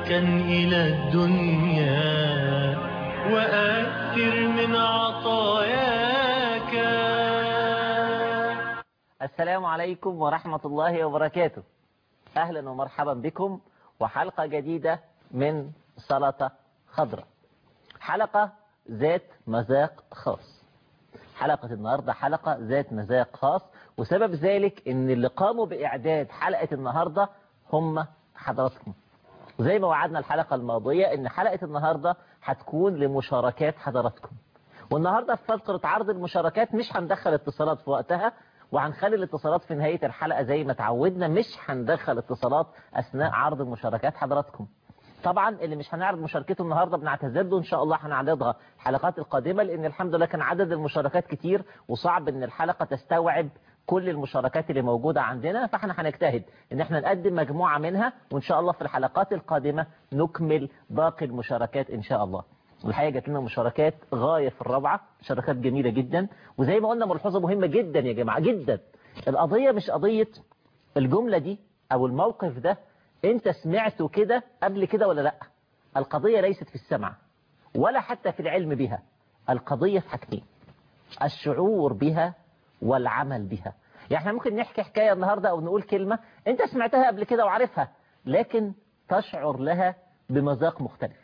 تركن إلى الدنيا وأكثر من عطاياك السلام عليكم ورحمة الله وبركاته أهلا ومرحبا بكم وحلقة جديدة من سلطة خضراء حلقة ذات مذاق خاص حلقة النهاردة حلقة ذات مذاق خاص وسبب ذلك ان اللي قاموا بإعداد حلقة النهاردة هم حضراتكم وزي ما وعدنا الحلقة الماضية ان حلقة النهاردة هتكون لمشاركات حضراتكم والنهاردة في فقرة عرض المشاركات مش هندخل اتصالات في وقتها وهنخلي الاتصالات في نهاية الحلقة زي ما تعودنا مش هندخل اتصالات أثناء عرض مشاركات حضراتكم طبعا اللي مش هنعرض مشاركته النهاردة بنعتذر له إن شاء الله هنعرضها الحلقات القادمة لأن الحمد لله كان عدد المشاركات كتير وصعب إن الحلقة تستوعب كل المشاركات اللي موجودة عندنا فاحنا هنجتهد ان احنا نقدم مجموعة منها وان شاء الله في الحلقات القادمة نكمل باقي المشاركات ان شاء الله والحقيقة جات لنا مشاركات غاية في الرابعة مشاركات جميلة جدا وزي ما قلنا ملحوظة مهمة جدا يا جماعة جدا القضية مش قضية الجملة دي او الموقف ده انت سمعته كده قبل كده ولا لا القضية ليست في السمع ولا حتى في العلم بها القضية في حاجتين الشعور بها والعمل بها يعني احنا ممكن نحكي حكاية النهاردة او نقول كلمة انت سمعتها قبل كده وعارفها لكن تشعر لها بمذاق مختلف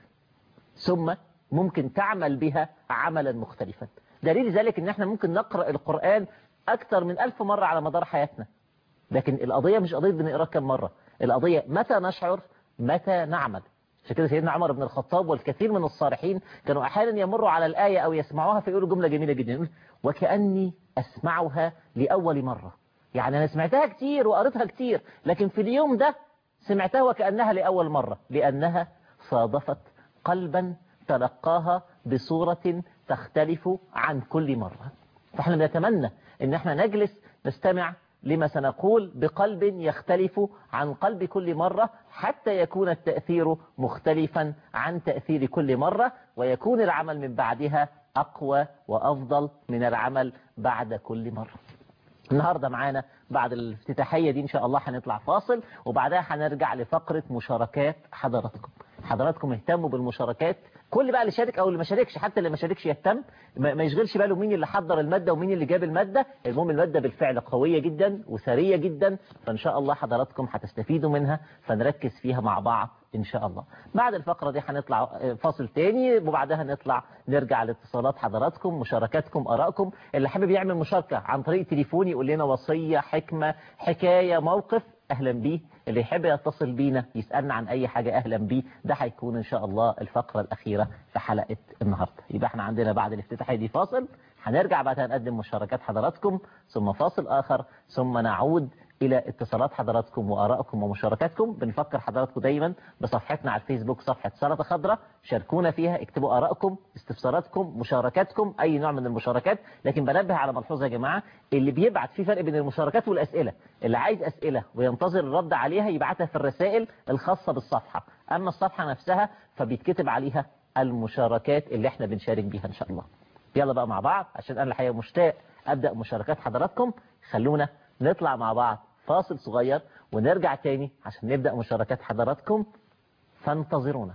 ثم ممكن تعمل بها عملا مختلفا دليل ذلك ان احنا ممكن نقرأ القرآن اكثر من الف مرة على مدار حياتنا لكن القضية مش قضية بنقرأ كم مرة القضية متى نشعر متى نعمل عشان كده سيدنا عمر بن الخطاب والكثير من الصالحين كانوا احيانا يمروا على الآية او يسمعوها فيقولوا جملة جميلة جدا يقول وكأني أسمعها لأول مرة يعني أنا سمعتها كتير وقريتها كتير لكن في اليوم ده سمعتها وكأنها لأول مرة لأنها صادفت قلبا تلقاها بصورة تختلف عن كل مرة فاحنا بنتمنى ان احنا نجلس نستمع لما سنقول بقلب يختلف عن قلب كل مرة حتى يكون التأثير مختلفا عن تأثير كل مرة ويكون العمل من بعدها أقوى وأفضل من العمل بعد كل مرة النهاردة معانا بعد الافتتاحية دي إن شاء الله هنطلع فاصل وبعدها هنرجع لفقرة مشاركات حضراتكم حضراتكم اهتموا بالمشاركات كل بقى اللي شارك او اللي ما شاركش حتى اللي ما شاركش يهتم ما يشغلش باله مين اللي حضر المادة ومين اللي جاب المادة المهم المادة بالفعل قوية جدا وسرية جدا فان شاء الله حضراتكم هتستفيدوا منها فنركز فيها مع بعض ان شاء الله بعد الفقرة دي هنطلع فاصل تاني وبعدها نطلع نرجع لاتصالات حضراتكم مشاركاتكم ارائكم اللي حابب يعمل مشاركة عن طريق تليفوني يقول لنا وصية حكمة حكاية موقف اهلا بيه اللي يحب يتصل بينا يسألنا عن اي حاجة اهلا بيه ده هيكون ان شاء الله الفقرة الاخيرة في حلقة النهاردة يبقى احنا عندنا بعد الافتتاحية دي فاصل هنرجع بعدها نقدم مشاركات حضراتكم ثم فاصل اخر ثم نعود إلى اتصالات حضراتكم وآرائكم ومشاركاتكم بنفكر حضراتكم دايما بصفحتنا على الفيسبوك صفحة سلطة خضراء شاركونا فيها اكتبوا آرائكم استفساراتكم مشاركاتكم أي نوع من المشاركات لكن بنبه على ملحوظة يا جماعة اللي بيبعت في فرق بين المشاركات والأسئلة اللي عايز أسئلة وينتظر الرد عليها يبعتها في الرسائل الخاصة بالصفحة أما الصفحة نفسها فبيتكتب عليها المشاركات اللي احنا بنشارك بيها إن شاء الله يلا بقى مع بعض عشان أنا الحقيقة مشتاق أبدأ مشاركات حضراتكم خلونا نطلع مع بعض فاصل صغير ونرجع تاني عشان نبدأ مشاركات حضراتكم فانتظرونا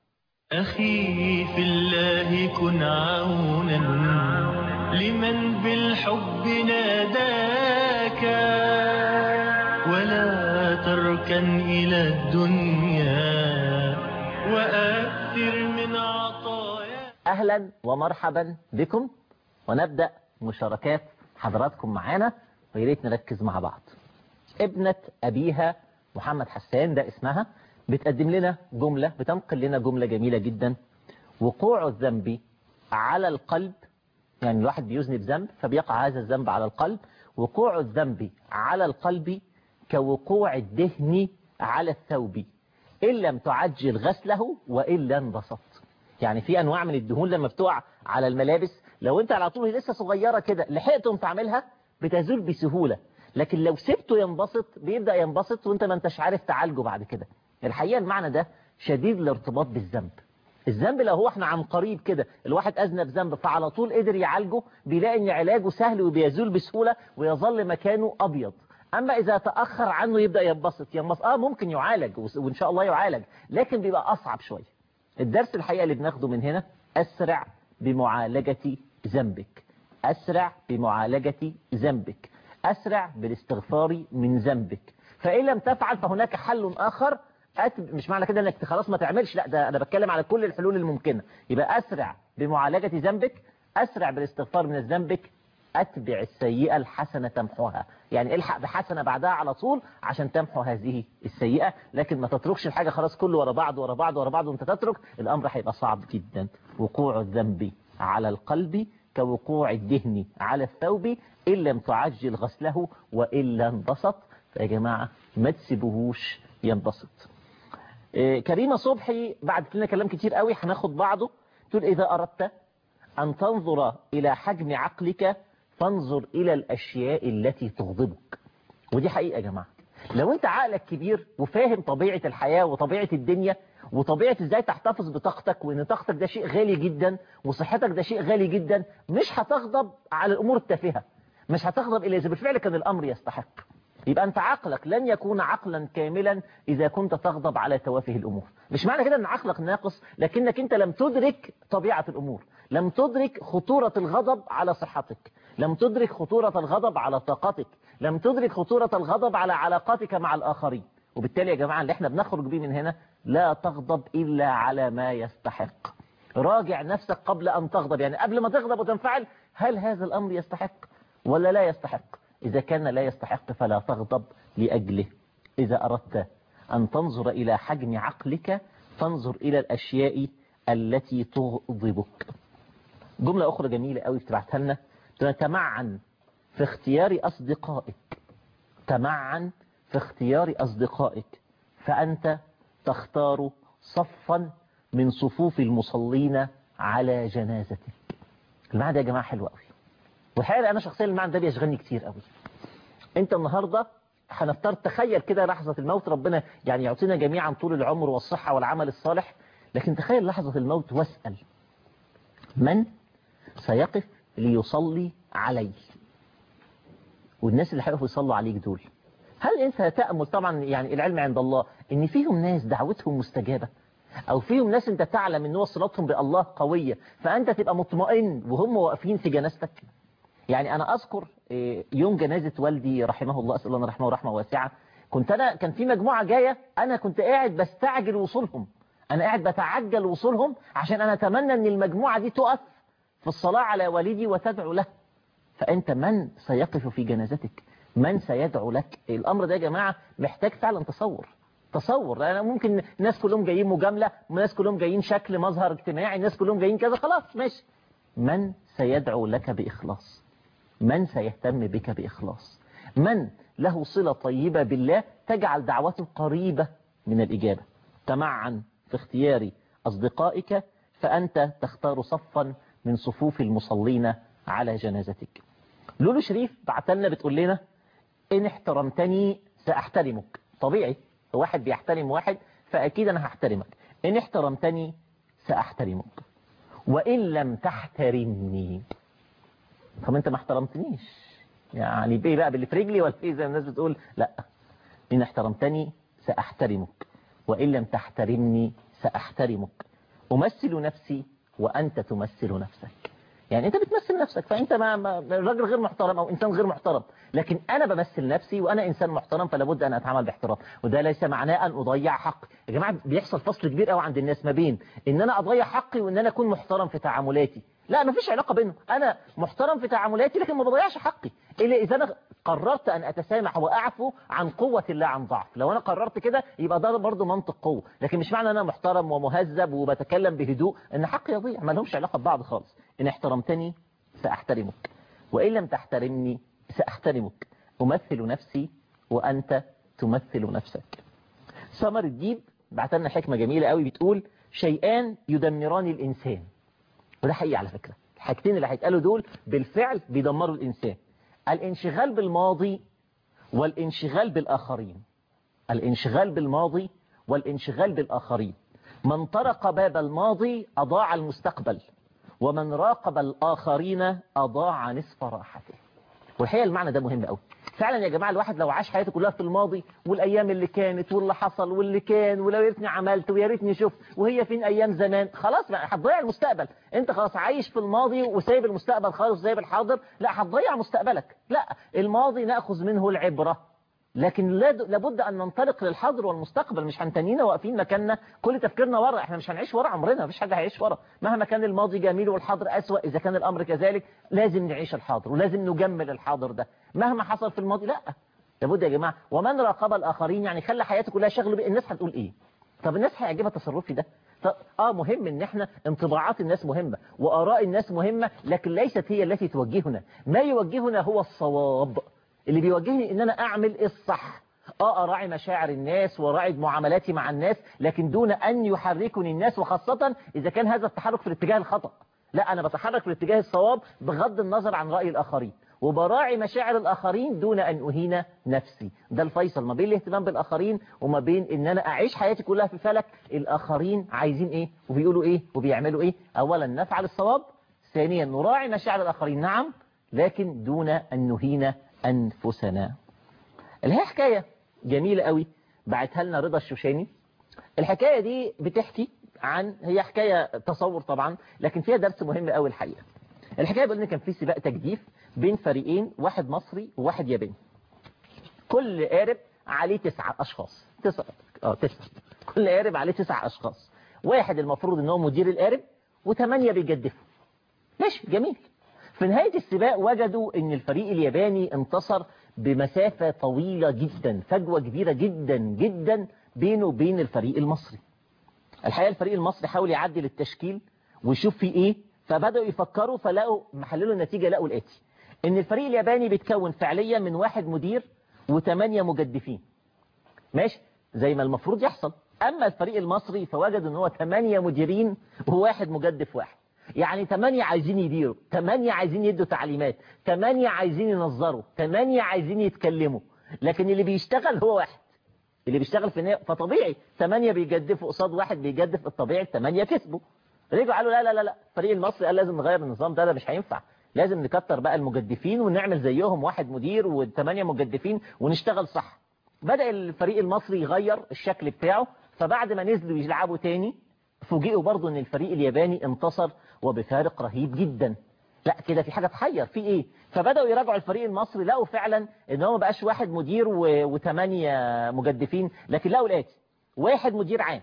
أخي في الله كن عونا لمن بالحب ناداك ولا تركن إلى الدنيا وأكثر من عطايا أهلا ومرحبا بكم ونبدأ مشاركات حضراتكم معانا ويريت نركز مع بعض ابنة أبيها محمد حسان ده اسمها بتقدم لنا جملة بتنقل لنا جملة جميلة جدا وقوع الذنب على القلب يعني الواحد بيذنب ذنب فبيقع هذا الذنب على القلب وقوع الذنب على القلب كوقوع الدهن على الثوب إن لم تعجل غسله وإلا انبسط يعني في أنواع من الدهون لما بتقع على الملابس لو أنت على طول لسه صغيرة كده لحقتم تعملها بتزول بسهولة لكن لو سبته ينبسط بيبدأ ينبسط وانت ما انتش عارف تعالجه بعد كده الحقيقة المعنى ده شديد الارتباط بالذنب الذنب لو هو احنا عن قريب كده الواحد أذنب ذنب فعلى طول قدر يعالجه بيلاقي ان علاجه سهل وبيزول بسهولة ويظل مكانه أبيض اما اذا تاخر عنه يبدا ينبسط ينبسط اه ممكن يعالج وان شاء الله يعالج لكن بيبقى اصعب شويه الدرس الحقيقه اللي بناخده من هنا اسرع بمعالجه ذنبك اسرع بمعالجه ذنبك اسرع بالاستغفار من ذنبك فان لم تفعل فهناك حل اخر أت... مش معنى كده انك خلاص ما تعملش لا ده انا بتكلم على كل الحلول الممكنه يبقى اسرع بمعالجه ذنبك اسرع بالاستغفار من ذنبك أتبع السيئة الحسنة تمحوها يعني الحق بحسنة بعدها على طول عشان تمحو هذه السيئة لكن ما تتركش الحاجة خلاص كله ورا بعض ورا بعض ورا بعض وانت تترك الأمر هيبقى صعب جدا وقوع الذنب على القلب كوقوع الدهن على الثوب إن لم تعجل غسله وإلا انبسط فيا جماعة ما تسيبوهوش ينبسط إيه كريمة صبحي بعد لنا كلام كتير قوي هناخد بعضه تقول إذا أردت أن تنظر إلى حجم عقلك فانظر إلى الأشياء التي تغضبك ودي حقيقة يا جماعة لو أنت عقلك كبير وفاهم طبيعة الحياة وطبيعة الدنيا وطبيعة ازاي تحتفظ بطاقتك وان طاقتك ده شيء غالي جدا وصحتك ده شيء غالي جدا مش هتغضب على الامور التافهة مش هتغضب الا اذا بالفعل كان الامر يستحق يبقى انت عقلك لن يكون عقلا كاملا اذا كنت تغضب على توافه الامور مش معنى كده ان عقلك ناقص لكنك انت لم تدرك طبيعة الامور لم تدرك خطورة الغضب على صحتك لم تدرك خطورة الغضب على طاقتك لم تدرك خطورة الغضب على علاقاتك مع الآخرين وبالتالي يا جماعة اللي احنا بنخرج بيه من هنا لا تغضب إلا على ما يستحق راجع نفسك قبل أن تغضب يعني قبل ما تغضب وتنفعل هل هذا الأمر يستحق ولا لا يستحق إذا كان لا يستحق فلا تغضب لأجله إذا أردت أن تنظر إلى حجم عقلك فانظر إلى الأشياء التي تغضبك جملة أخرى جميلة قوي بتبعتها لنا تمعن في اختيار أصدقائك تمعن في اختيار أصدقائك فأنت تختار صفا من صفوف المصلين على جنازتك المعنى ده يا جماعة حلو قوي والحقيقة أنا شخصيا المعنى ده بيشغلني كتير قوي أنت النهاردة هنفترض تخيل كده لحظة الموت ربنا يعني يعطينا جميعا طول العمر والصحة والعمل الصالح لكن تخيل لحظة الموت واسأل من سيقف ليصلي عليه والناس اللي هيقفوا يصلوا عليك دول هل انت تأمل طبعا يعني العلم عند الله ان فيهم ناس دعوتهم مستجابة او فيهم ناس انت تعلم ان هو صلاتهم بالله قوية فانت تبقى مطمئن وهم واقفين في جنازتك يعني انا اذكر يوم جنازة والدي رحمه الله اسأل الله رحمه ورحمة واسعة كنت انا كان في مجموعة جاية انا كنت قاعد بستعجل وصولهم انا قاعد بتعجل وصولهم عشان انا اتمنى ان المجموعة دي تقف في الصلاة على والدي وتدعو له فأنت من سيقف في جنازتك من سيدعو لك الأمر ده يا جماعة محتاج فعلا تصور تصور لأن ممكن الناس كلهم جايين مجاملة الناس كلهم جايين شكل مظهر اجتماعي الناس كلهم جايين كذا خلاص ماشي من سيدعو لك بإخلاص من سيهتم بك بإخلاص من له صلة طيبة بالله تجعل دعوته قريبة من الإجابة تمعن في اختيار أصدقائك فأنت تختار صفا من صفوف المصلين على جنازتك لولو شريف بعتلنا بتقول لنا إن احترمتني سأحترمك طبيعي واحد بيحترم واحد فأكيد أنا هحترمك إن احترمتني سأحترمك وإن لم تحترمني طب أنت ما احترمتنيش يعني بإيه بقى باللي في رجلي ولا إيه زي الناس بتقول لا إن احترمتني سأحترمك وإن لم تحترمني سأحترمك أمثل نفسي وأنت تمثل نفسك يعني أنت بتمثل نفسك فأنت ما, ما راجل غير محترم أو إنسان غير محترم لكن أنا بمثل نفسي وأنا إنسان محترم فلا بد أن أتعامل باحترام وده ليس معناه أن أضيع حقي يا جماعة بيحصل فصل كبير قوي عند الناس ما بين إن أنا أضيع حقي وإن أنا أكون محترم في تعاملاتي لا ما فيش علاقة بينهم أنا محترم في تعاملاتي لكن ما بضيعش حقي إلا إذا أنا قررت أن أتسامح وأعفو عن قوة الله عن ضعف لو أنا قررت كده يبقى ده برضه منطق قوة لكن مش معنى أن أنا محترم ومهذب وبتكلم بهدوء أن حقي يضيع ما لهمش علاقة ببعض خالص إن احترمتني سأحترمك وإن لم تحترمني سأحترمك أمثل نفسي وأنت تمثل نفسك سمر الديب بعتلنا حكمة جميلة قوي بتقول شيئان يدمران الإنسان وده حقيقي على فكرة الحاجتين اللي هيتقالوا دول بالفعل بيدمروا الإنسان الانشغال بالماضي والانشغال بالآخرين الانشغال بالماضي والانشغال بالآخرين من طرق باب الماضي أضاع المستقبل ومن راقب الآخرين أضاع نصف راحته والحقيقة المعنى ده مهم قوي فعلا يا جماعة الواحد لو عاش حياته كلها في الماضي والأيام اللي كانت واللي حصل واللي كان ولو يا ريتني عملت ويا ريتني شفت وهي فين أيام زمان خلاص بقى هتضيع المستقبل أنت خلاص عايش في الماضي وسايب المستقبل خالص سايب الحاضر لا هتضيع مستقبلك لا الماضي نأخذ منه العبرة لكن لابد أن ننطلق للحاضر والمستقبل مش هنتنينا واقفين مكاننا كل تفكيرنا ورا احنا مش هنعيش ورا عمرنا مفيش حد هيعيش ورا مهما كان الماضي جميل والحاضر أسوأ إذا كان الأمر كذلك لازم نعيش الحاضر ولازم نجمل الحاضر ده مهما حصل في الماضي لا لابد يا جماعة ومن راقب الآخرين يعني خلى حياته كلها شغله بيه الناس هتقول إيه طب الناس هيعجبها تصرفي ده طب اه مهم ان احنا انطباعات الناس مهمة واراء الناس مهمة لكن ليست هي التي توجهنا ما يوجهنا هو الصواب اللي بيوجهني ان انا اعمل الصح اه اراعي مشاعر الناس وراعي معاملاتي مع الناس لكن دون ان يحركني الناس وخاصة اذا كان هذا التحرك في الاتجاه الخطأ لا انا بتحرك في الاتجاه الصواب بغض النظر عن رأي الاخرين وبراعي مشاعر الآخرين دون أن أهين نفسي ده الفيصل ما بين الاهتمام بالآخرين وما بين إن أنا أعيش حياتي كلها في فلك الآخرين عايزين إيه وبيقولوا إيه وبيعملوا إيه أولا نفعل الصواب ثانيا نراعي مشاعر الآخرين نعم لكن دون أن نهين أنفسنا الهي حكاية جميلة قوي بعتها لنا رضا الشوشاني الحكاية دي بتحكي عن هي حكاية تصور طبعا لكن فيها درس مهم قوي الحقيقة الحكاية بيقول ان كان في سباق تجديف بين فريقين واحد مصري وواحد ياباني كل قارب عليه تسعة أشخاص تسعة اه تسعة كل قارب عليه تسعة أشخاص واحد المفروض ان هو مدير القارب وثمانية بيجدفوا ماشي جميل في نهاية السباق وجدوا ان الفريق الياباني انتصر بمسافة طويلة جدا فجوة كبيرة جدا جدا بينه وبين الفريق المصري الحقيقة الفريق المصري حاول يعدل التشكيل ويشوف فيه ايه فبدأوا يفكروا فلقوا محللوا النتيجة لقوا الاتي ان الفريق الياباني بيتكون فعليا من واحد مدير وثمانية مجدفين ماشي زي ما المفروض يحصل اما الفريق المصري فوجد ان هو ثمانية مديرين وواحد مجدف واحد يعني ثمانية عايزين يديروا ثمانية عايزين يدوا تعليمات ثمانية عايزين ينظروا ثمانية عايزين يتكلموا لكن اللي بيشتغل هو واحد اللي بيشتغل في النهاية فطبيعي ثمانية بيجدفوا قصاد واحد بيجدف الطبيعي الثمانية كسبوا رجعوا قالوا لا لا لا لا الفريق المصري قال لازم نغير النظام ده ده مش هينفع لازم نكتر بقى المجدفين ونعمل زيهم واحد مدير وثمانية مجدفين ونشتغل صح بدأ الفريق المصري يغير الشكل بتاعه فبعد ما نزلوا يلعبوا تاني فوجئوا برضو ان الفريق الياباني انتصر وبفارق رهيب جدا لا كده في حاجة تحير في ايه فبدأوا يراجعوا الفريق المصري لقوا فعلا ان هو ما بقاش واحد مدير وثمانية مجدفين لكن لقوا الاتي واحد مدير عام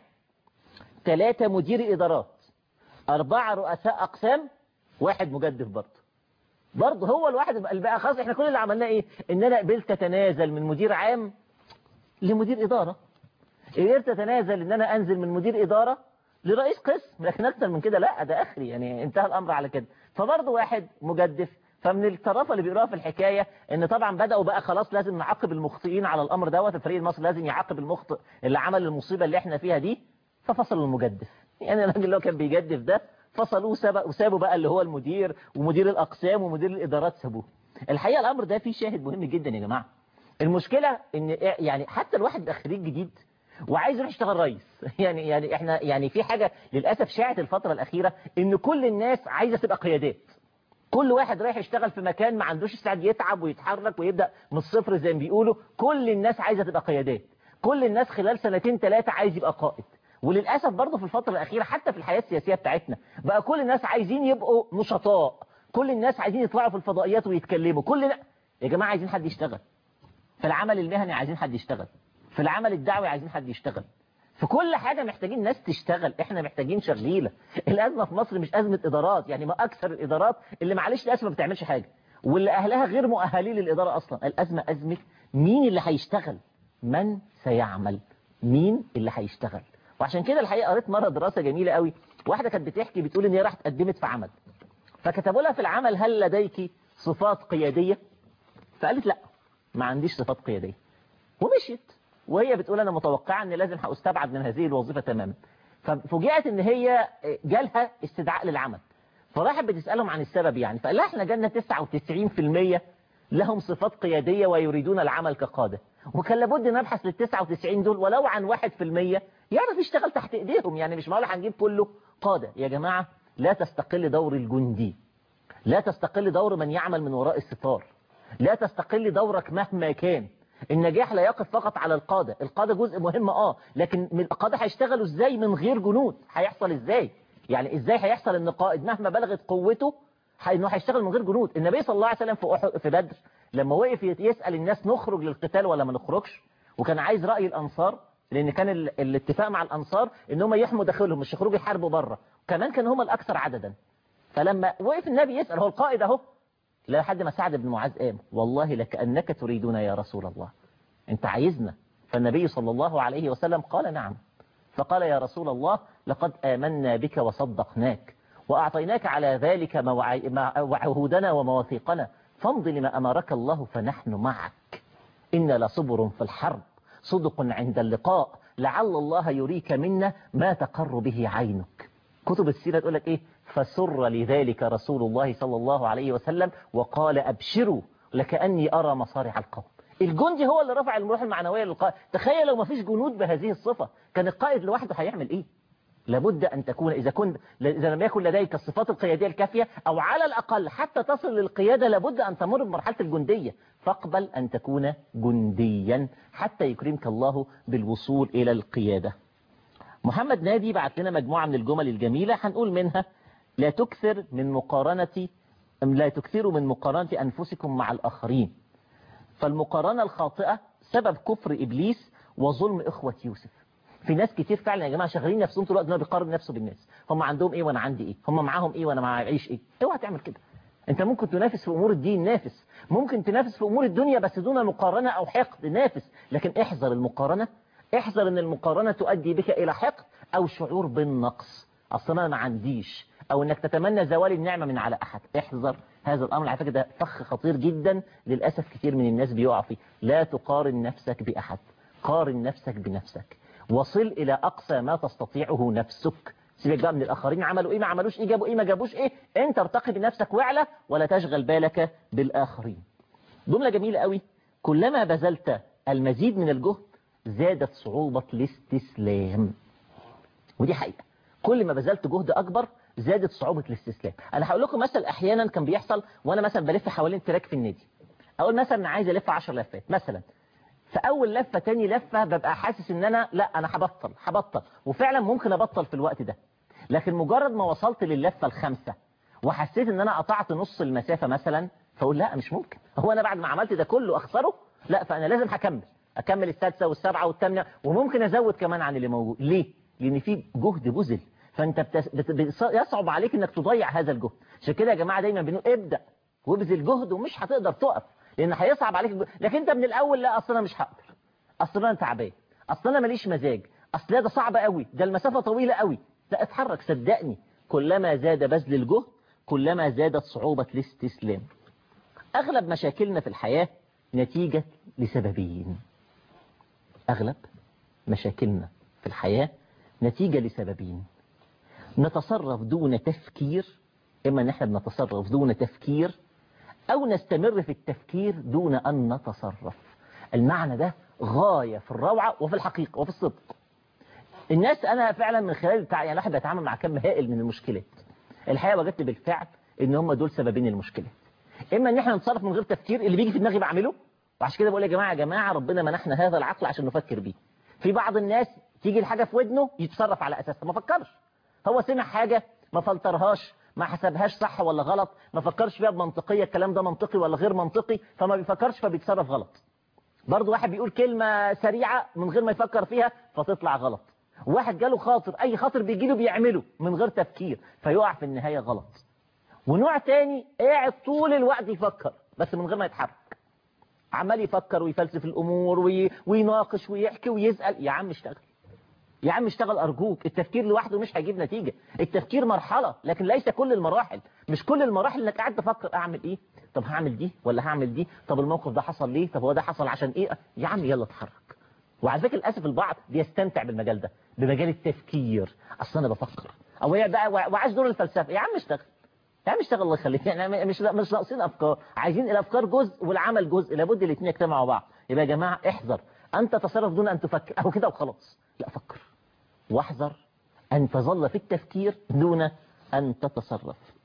ثلاثة مدير ادارات أربعة رؤساء أقسام واحد مجدف برضه برضه هو الواحد بقى خلاص احنا كل اللي عملناه ايه ان انا قبلت اتنازل من مدير عام لمدير إدارة قدرت اتنازل ان انا انزل من مدير إدارة لرئيس قسم لكن اكتر من كده لا ده اخري يعني انتهى الامر على كده فبرضه واحد مجدف فمن الطرافه اللي بيقراها في الحكايه ان طبعا بداوا بقى خلاص لازم نعاقب المخطئين على الامر دوت الفريق المصري لازم يعاقب المخطئ اللي عمل المصيبه اللي احنا فيها دي ففصلوا المجدف يعني الراجل اللي هو كان بيجدف ده فصلوه وسابوا بقى اللي هو المدير ومدير الاقسام ومدير الادارات سابوه الحقيقه الامر ده فيه شاهد مهم جدا يا جماعه المشكله ان يعني حتى الواحد يبقى خريج جديد وعايز يروح يشتغل رئيس يعني يعني احنا يعني في حاجه للاسف شاعت الفتره الاخيره ان كل الناس عايزه تبقى قيادات كل واحد رايح يشتغل في مكان ما عندوش استعداد يتعب ويتحرك ويبدا من الصفر زي ما بيقولوا كل الناس عايزه تبقى قيادات كل الناس خلال سنتين ثلاثه عايز يبقى قائد وللاسف برضه في الفتره الاخيره حتى في الحياه السياسيه بتاعتنا بقى كل الناس عايزين يبقوا نشطاء كل الناس عايزين يطلعوا في الفضائيات ويتكلموا كل لا يا جماعه عايزين حد يشتغل في العمل المهني عايزين حد يشتغل في العمل الدعوي عايزين حد يشتغل في كل حاجة محتاجين ناس تشتغل احنا محتاجين شغيلة الأزمة في مصر مش أزمة إدارات يعني ما أكثر الإدارات اللي معلش للأسف ما بتعملش حاجة واللي أهلها غير مؤهلين للإدارة أصلا الأزمة أزمة مين اللي هيشتغل من سيعمل مين اللي هيشتغل وعشان كده الحقيقة قريت مرة دراسة جميلة قوي واحدة كانت بتحكي بتقول ان هي راحت قدمت في عمل فكتبوا لها في العمل هل لديك صفات قيادية فقالت لا ما عنديش صفات قيادية ومشيت وهي بتقول أنا متوقعة أن لازم هأستبعد من هذه الوظيفة تماما ففوجئت أن هي جالها استدعاء للعمل فراحت بتسألهم عن السبب يعني فقال لها احنا جالنا 99% لهم صفات قيادية ويريدون العمل كقادة وكان لابد نبحث لل 99 دول ولو عن 1% يعرف يشتغل تحت ايديهم يعني مش معقول هنجيب كله قادة يا جماعة لا تستقل دور الجندي لا تستقل دور من يعمل من وراء الستار لا تستقل دورك مهما كان النجاح لا يقف فقط على القادة القادة جزء مهم اه لكن من القادة هيشتغلوا ازاي من غير جنود هيحصل ازاي يعني ازاي هيحصل ان قائد مهما بلغت قوته هي- انه هيشتغل من غير جنود النبي صلى الله عليه وسلم في أحد في بدر لما وقف يسأل الناس نخرج للقتال ولا ما نخرجش وكان عايز رأي الأنصار لأن كان ال- الاتفاق مع الأنصار إن هم يحموا داخلهم مش يخرجوا يحاربوا بره كمان كانوا هم الأكثر عددا فلما وقف النبي يسأل هو القائد أهو لحد ما سعد بن معاذ قام والله لكأنك تريدنا يا رسول الله أنت عايزنا فالنبي صلى الله عليه وسلم قال نعم فقال يا رسول الله لقد آمنا بك وصدقناك وأعطيناك على ذلك موعي- مع- وعهودنا ومواثيقنا فامض لما أمرك الله فنحن معك إن لصبر في الحرب صدق عند اللقاء لعل الله يريك منا ما تقر به عينك كتب السيرة تقول لك إيه فسر لذلك رسول الله صلى الله عليه وسلم وقال أبشروا لكأني أرى مصارع القوم الجندي هو اللي رفع المروح المعنوية للقائد تخيل لو ما فيش جنود بهذه الصفة كان القائد لوحده هيعمل إيه لابد أن تكون إذا كنت إذا لم يكن لديك الصفات القيادية الكافية أو على الأقل حتى تصل للقيادة لابد أن تمر بمرحلة الجندية فاقبل أن تكون جنديا حتى يكرمك الله بالوصول إلى القيادة محمد نادي بعت لنا مجموعة من الجمل الجميلة هنقول منها لا تكثر من مقارنة أم لا تكثروا من مقارنة أنفسكم مع الآخرين فالمقارنة الخاطئة سبب كفر إبليس وظلم إخوة يوسف في ناس كتير فعلا يا جماعة شغالين نفسهم طول الوقت إنه بيقارن نفسه بالناس هم عندهم إيه وأنا عندي إيه هم معاهم إيه وأنا معيش إيه اوعى تعمل كده أنت ممكن تنافس في أمور الدين نافس ممكن تنافس في أمور الدنيا بس دون مقارنة أو حقد نافس لكن احذر المقارنة احذر ان المقارنة تؤدي بك الى حقد او شعور بالنقص اصلا انا ما عنديش او انك تتمنى زوال النعمة من على احد احذر هذا الامر على فكرة ده فخ خطير جدا للأسف كتير من الناس بيقع فيه لا تقارن نفسك بأحد قارن نفسك بنفسك وصل الى اقصى ما تستطيعه نفسك سيبك بقى من الاخرين عملوا ايه ما عملوش ايه جابوا ايه ما جابوش ايه انت ارتقي بنفسك واعلى ولا تشغل بالك بالاخرين جملة جميلة قوي كلما بذلت المزيد من الجهد زادت صعوبة الاستسلام ودي حقيقة كل ما بذلت جهد أكبر زادت صعوبة الاستسلام أنا هقول لكم مثل أحيانا كان بيحصل وأنا مثلا بلف حوالين تراك في النادي أقول مثلا أنا عايز ألف 10 لفات مثلا في أول لفة تاني لفة ببقى حاسس إن أنا لا أنا هبطل هبطل وفعلا ممكن أبطل في الوقت ده لكن مجرد ما وصلت للفة الخامسة وحسيت إن أنا قطعت نص المسافة مثلا فأقول لا مش ممكن هو أنا بعد ما عملت ده كله أخسره لا فأنا لازم هكمل أكمل السادسة والسابعة والثامنة وممكن أزود كمان عن اللي موجود ليه؟ لأن في جهد بذل فأنت بتس... بت... بت... يصعب عليك إنك تضيع هذا الجهد عشان كده يا جماعة دايما بنقول ابدأ وابذل جهد ومش هتقدر تقف لأن هيصعب عليك الجهد. لكن أنت من الأول لا أصل أنا مش هقدر أصل أنا تعبان أصل أنا ماليش مزاج أصل ده صعب قوي ده المسافة طويلة قوي لا اتحرك صدقني كلما زاد بذل الجهد كلما زادت صعوبة الاستسلام أغلب مشاكلنا في الحياة نتيجة لسببين أغلب مشاكلنا في الحياة نتيجة لسببين نتصرف دون تفكير إما أن احنا بنتصرف دون تفكير أو نستمر في التفكير دون أن نتصرف المعنى ده غاية في الروعة وفي الحقيقة وفي الصدق الناس أنا فعلا من خلال بتاع يعني الواحد بيتعامل مع كم هائل من المشكلات الحقيقة وجدت بالفعل إن هم دول سببين المشكلات إما إن احنا نتصرف من غير تفكير اللي بيجي في دماغي بعمله وعشان كده بقول يا جماعة يا جماعة ربنا منحنا هذا العقل عشان نفكر بيه في بعض الناس تيجي الحاجة في ودنه يتصرف على أساسها ما فكرش هو سمع حاجة ما فلترهاش ما حسبهاش صح ولا غلط ما فكرش فيها بمنطقية الكلام ده منطقي ولا غير منطقي فما بيفكرش فبيتصرف غلط برضه واحد بيقول كلمة سريعة من غير ما يفكر فيها فتطلع غلط واحد جاله خاطر أي خاطر بيجيله بيعمله من غير تفكير فيقع في النهاية غلط ونوع تاني قاعد طول الوقت يفكر بس من غير ما يتحرك عمال يفكر ويفلسف الأمور وي... ويناقش ويحكي ويسأل يا عم اشتغل يا عم اشتغل أرجوك التفكير لوحده مش هيجيب نتيجة التفكير مرحلة لكن ليس كل المراحل مش كل المراحل انك قاعد تفكر اعمل ايه طب هعمل دي ولا هعمل دي طب الموقف ده حصل ليه طب هو ده حصل عشان ايه يا عم يلا اتحرك وعلى فكره للاسف البعض بيستمتع بالمجال ده بمجال التفكير اصل انا بفكر او هي بقى وعايز دور الفلسفه يا عم اشتغل يا عم اشتغل الله يخليك يعني مش مش ناقصين افكار عايزين الافكار جزء والعمل جزء لابد الاثنين يجتمعوا بعض يبقى يا جماعه احذر ان تتصرف دون ان تفكر او كده وخلاص لا فكر واحذر ان تظل في التفكير دون ان تتصرف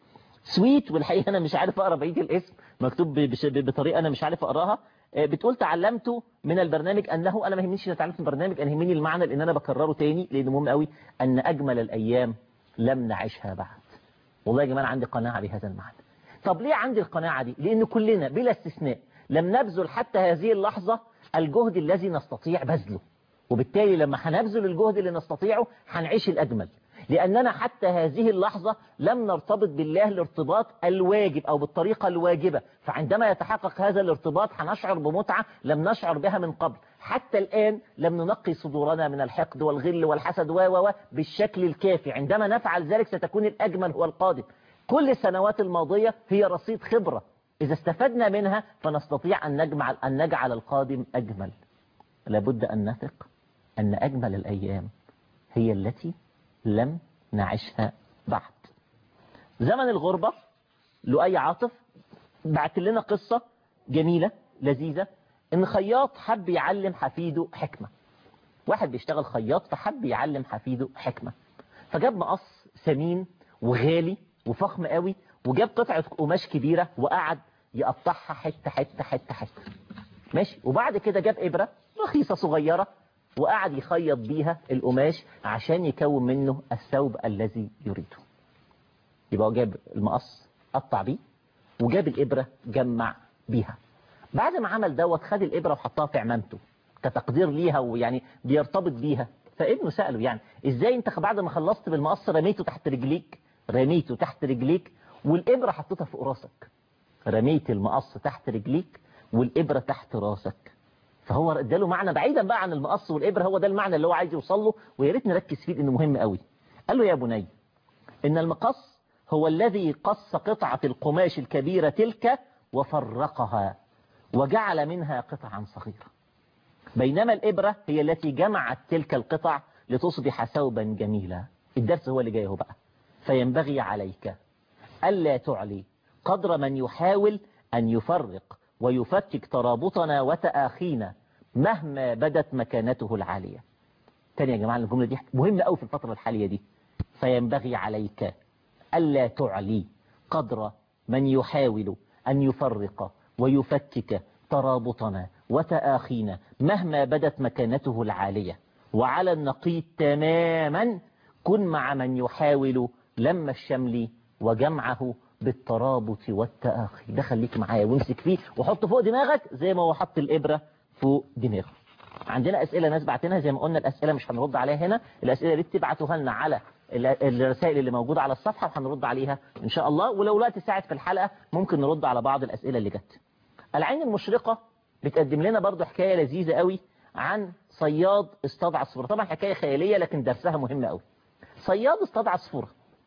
سويت والحقيقة أنا مش عارف أقرأ بقية الاسم مكتوب بش- بطريقة أنا مش عارف أقراها آه، بتقول تعلمت من البرنامج أنه أنا ما يهمنيش إن تعلمت من البرنامج أنا يهمني المعنى لأن أنا بكرره تاني لأنه مهم قوي أن أجمل الأيام لم نعيشها بعد والله يا جماعة أنا عندي قناعة بهذا المعنى طب ليه عندي القناعة دي لأن كلنا بلا استثناء لم نبذل حتى هذه اللحظة الجهد الذي نستطيع بذله وبالتالي لما هنبذل الجهد اللي نستطيعه هنعيش الأجمل لأننا حتى هذه اللحظة لم نرتبط بالله الارتباط الواجب أو بالطريقة الواجبة فعندما يتحقق هذا الارتباط هنشعر بمتعة لم نشعر بها من قبل حتى الآن لم ننقي صدورنا من الحقد والغل والحسد و و و بالشكل الكافي عندما نفعل ذلك ستكون الأجمل هو القادم كل السنوات الماضية هي رصيد خبرة إذا استفدنا منها فنستطيع أن نجمع أن نجعل القادم أجمل لابد أن نثق أن أجمل الأيام هي التي لم نعيشها بعد زمن الغربة لؤي عاطف بعت لنا قصة جميلة لذيذة إن خياط حب يعلم حفيده حكمة واحد بيشتغل خياط فحب يعلم حفيده حكمة فجاب مقص ثمين وغالي وفخم قوي وجاب قطعة قماش كبيرة وقعد يقطعها حتة حتة حتة حتة ماشي وبعد كده جاب إبرة رخيصة صغيرة وقعد يخيط بيها القماش عشان يكون منه الثوب الذي يريده يبقى هو جاب المقص قطع بيه وجاب الإبرة جمع بيها بعد ما عمل دوت خد الإبرة وحطها في عمامته كتقدير ليها ويعني بيرتبط بيها فابنه سأله يعني ازاي انت بعد ما خلصت بالمقص رميته تحت رجليك رميته تحت رجليك والإبرة حطيتها فوق راسك رميت المقص تحت رجليك والإبرة تحت راسك فهو اداله معنى بعيدا بقى عن المقص والإبرة هو ده المعنى اللي هو عايز يوصل له ويا ريت نركز فيه لانه مهم قوي قال له يا بني إن المقص هو الذي قص قطعة القماش الكبيرة تلك وفرقها وجعل منها قطعا صغيرة بينما الإبرة هي التي جمعت تلك القطع لتصبح ثوبا جميلا الدرس هو اللي جاي هو بقى فينبغي عليك ألا تعلي قدر من يحاول أن يفرق ويفكك ترابطنا وتآخينا مهما بدت مكانته العالية تاني يا جماعة الجملة دي مهمة أوي في الفترة الحالية دي فينبغي عليك ألا تعلي قدر من يحاول أن يفرق ويفكك ترابطنا وتآخينا مهما بدت مكانته العالية وعلى النقيض تماما كن مع من يحاول لم الشمل وجمعه بالترابط والتآخي ده خليك معايا وامسك فيه وحط فوق دماغك زي ما هو حط الإبرة فوق دماغه عندنا أسئلة ناس بعتناها زي ما قلنا الأسئلة مش هنرد عليها هنا الأسئلة دي تبعتوها لنا على الرسائل اللي موجودة على الصفحة وهنرد عليها إن شاء الله ولو الوقت ساعد في الحلقة ممكن نرد على بعض الأسئلة اللي جت العين المشرقة بتقدم لنا برضو حكاية لذيذة قوي عن صياد اصطاد عصفورة طبعا حكاية خيالية لكن درسها مهم قوي صياد اصطاد عصفورة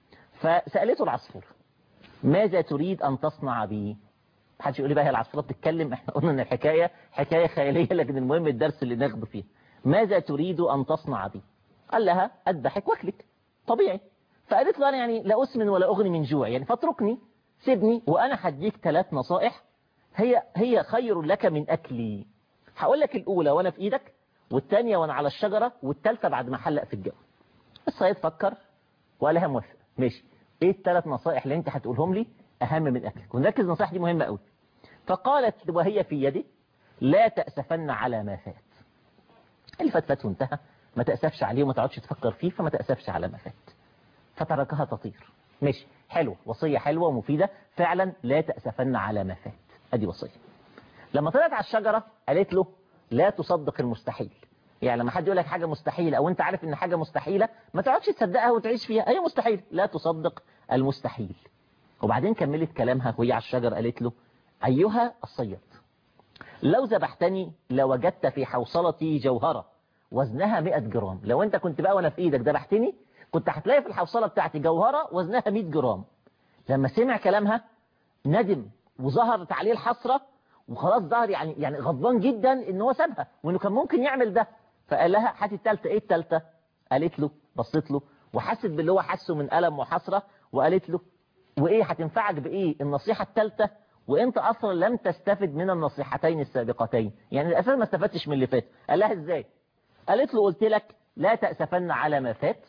فسألته العصفورة ماذا تريد أن تصنع بي محدش يقول لي بقى هي العصفورة بتتكلم احنا قلنا ان الحكاية حكاية خيالية لكن المهم الدرس اللي ناخده فيه ماذا تريد أن تصنع بي قال لها أذبحك واكلك طبيعي فقالت له أنا يعني لا أسمن ولا أغني من جوع يعني فاتركني سيبني وأنا هديك ثلاث نصائح هي هي خير لك من أكلي هقول لك الأولى وأنا في إيدك والثانية وأنا على الشجرة والثالثة بعد ما حلق في الجو الصياد فكر وقال لها موافق ماشي ايه الثلاث نصائح اللي انت هتقولهم لي اهم من اكلك ونركز النصائح دي مهمة قوي فقالت وهي في يدي لا تأسفن على ما فات اللي فات فات وانتهى ما تأسفش عليه وما تقعدش تفكر فيه فما تأسفش على ما فات فتركها تطير ماشي حلو وصية حلوة ومفيدة فعلا لا تأسفن على ما فات ادي وصية لما طلعت على الشجرة قالت له لا تصدق المستحيل يعني لما حد يقول لك حاجة مستحيلة او انت عارف ان حاجة مستحيلة ما تقعدش تصدقها وتعيش فيها هي مستحيل لا تصدق المستحيل وبعدين كملت كلامها وهي على الشجر قالت له أيها الصياد لو ذبحتني لوجدت في حوصلتي جوهرة وزنها 100 جرام لو انت كنت بقى وانا في ايدك ذبحتني كنت هتلاقي في الحوصلة بتاعتي جوهرة وزنها 100 جرام لما سمع كلامها ندم وظهرت عليه الحسرة وخلاص ظهر يعني يعني غضبان جدا ان هو سابها وانه كان ممكن يعمل ده فقال لها هاتي التالتة ايه التالتة قالت له بصيت له وحست باللي هو حسه من ألم وحسرة وقالت له وايه هتنفعك بايه النصيحة التالتة وانت اصلا لم تستفد من النصيحتين السابقتين يعني الاساس ما استفدتش من اللي فات قال لها ازاي قالت له قلت لك لا تأسفن على ما فات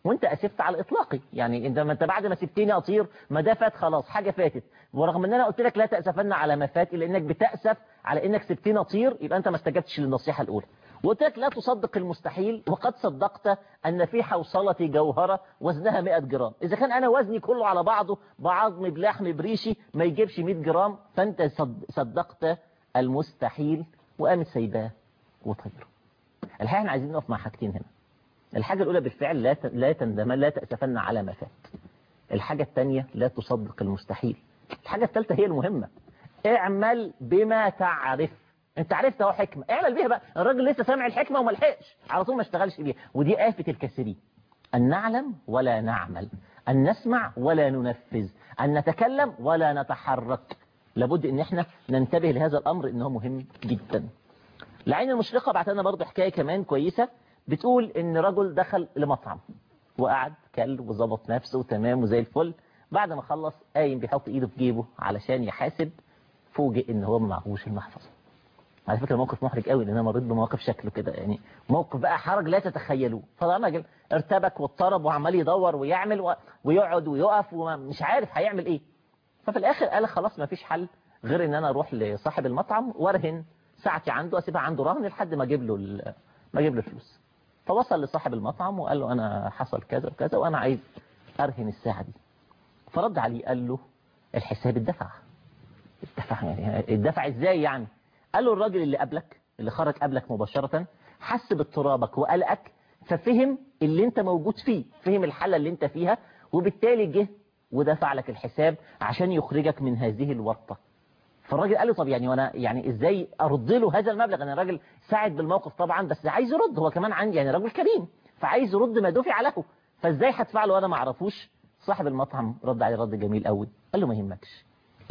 وانت اسفت على الاطلاق يعني انت ما انت بعد ما سبتني اطير ما ده فات خلاص حاجه فاتت ورغم ان انا قلت لك لا تاسفن على ما فات الا انك بتاسف على انك سبتني اطير يبقى انت ما استجبتش للنصيحه الاولى وقلت لك لا تصدق المستحيل وقد صدقت ان في حوصله جوهره وزنها 100 جرام اذا كان انا وزني كله على بعضه بعظم بلحم بريشي ما يجيبش 100 جرام فانت صد- صدقت المستحيل وقامت سايباه وطيره الحقيقه احنا عايزين نقف مع حاجتين هنا الحاجة الأولى بالفعل لا ت- لا تندمن لا تأسفن على ما فات الحاجة الثانية لا تصدق المستحيل الحاجة الثالثة هي المهمة اعمل بما تعرف انت عرفت اهو حكمة اعمل بيها بقى الراجل لسه سامع الحكمة وما لحقش على طول ما اشتغلش بيها ودي آفة الكثيرين أن نعلم ولا نعمل أن نسمع ولا ننفذ أن نتكلم ولا نتحرك لابد ان احنا ننتبه لهذا الأمر انه مهم جدا العين المشرقة بعت لنا برضه حكاية كمان كويسة بتقول ان رجل دخل لمطعم وقعد كل وظبط نفسه تمام وزي الفل بعد ما خلص قايم بيحط ايده في جيبه علشان يحاسب فوجئ ان هو ما معهوش المحفظه على فكره موقف محرج قوي لان انا مريت بمواقف شكله كده يعني موقف بقى حرج لا تتخيلوه فطبعا راجل ارتبك واضطرب وعمال يدور ويعمل و... ويقعد ويقف ومش عارف هيعمل ايه ففي الاخر قال خلاص ما فيش حل غير ان انا اروح لصاحب المطعم وارهن ساعتي عنده اسيبها عنده رهن لحد ما اجيب له ال... ما اجيب له الفلوس فوصل لصاحب المطعم وقال له انا حصل كذا وكذا وانا عايز ارهن الساعه دي فرد عليه قال له الحساب اتدفع اتدفع يعني اتدفع ازاي يعني قال له الراجل اللي قبلك اللي خرج قبلك مباشرة حس باضطرابك وقلقك ففهم اللي انت موجود فيه فهم الحالة اللي انت فيها وبالتالي جه ودفع لك الحساب عشان يخرجك من هذه الورطة فالراجل قال له طب يعني وانا يعني ازاي ارد له هذا المبلغ انا الراجل ساعد بالموقف طبعا بس عايز يرد هو كمان عندي يعني راجل كريم فعايز يرد ما دفع له فازاي هدفع له وانا ما اعرفوش صاحب المطعم رد عليه رد جميل قوي قال له ما يهمكش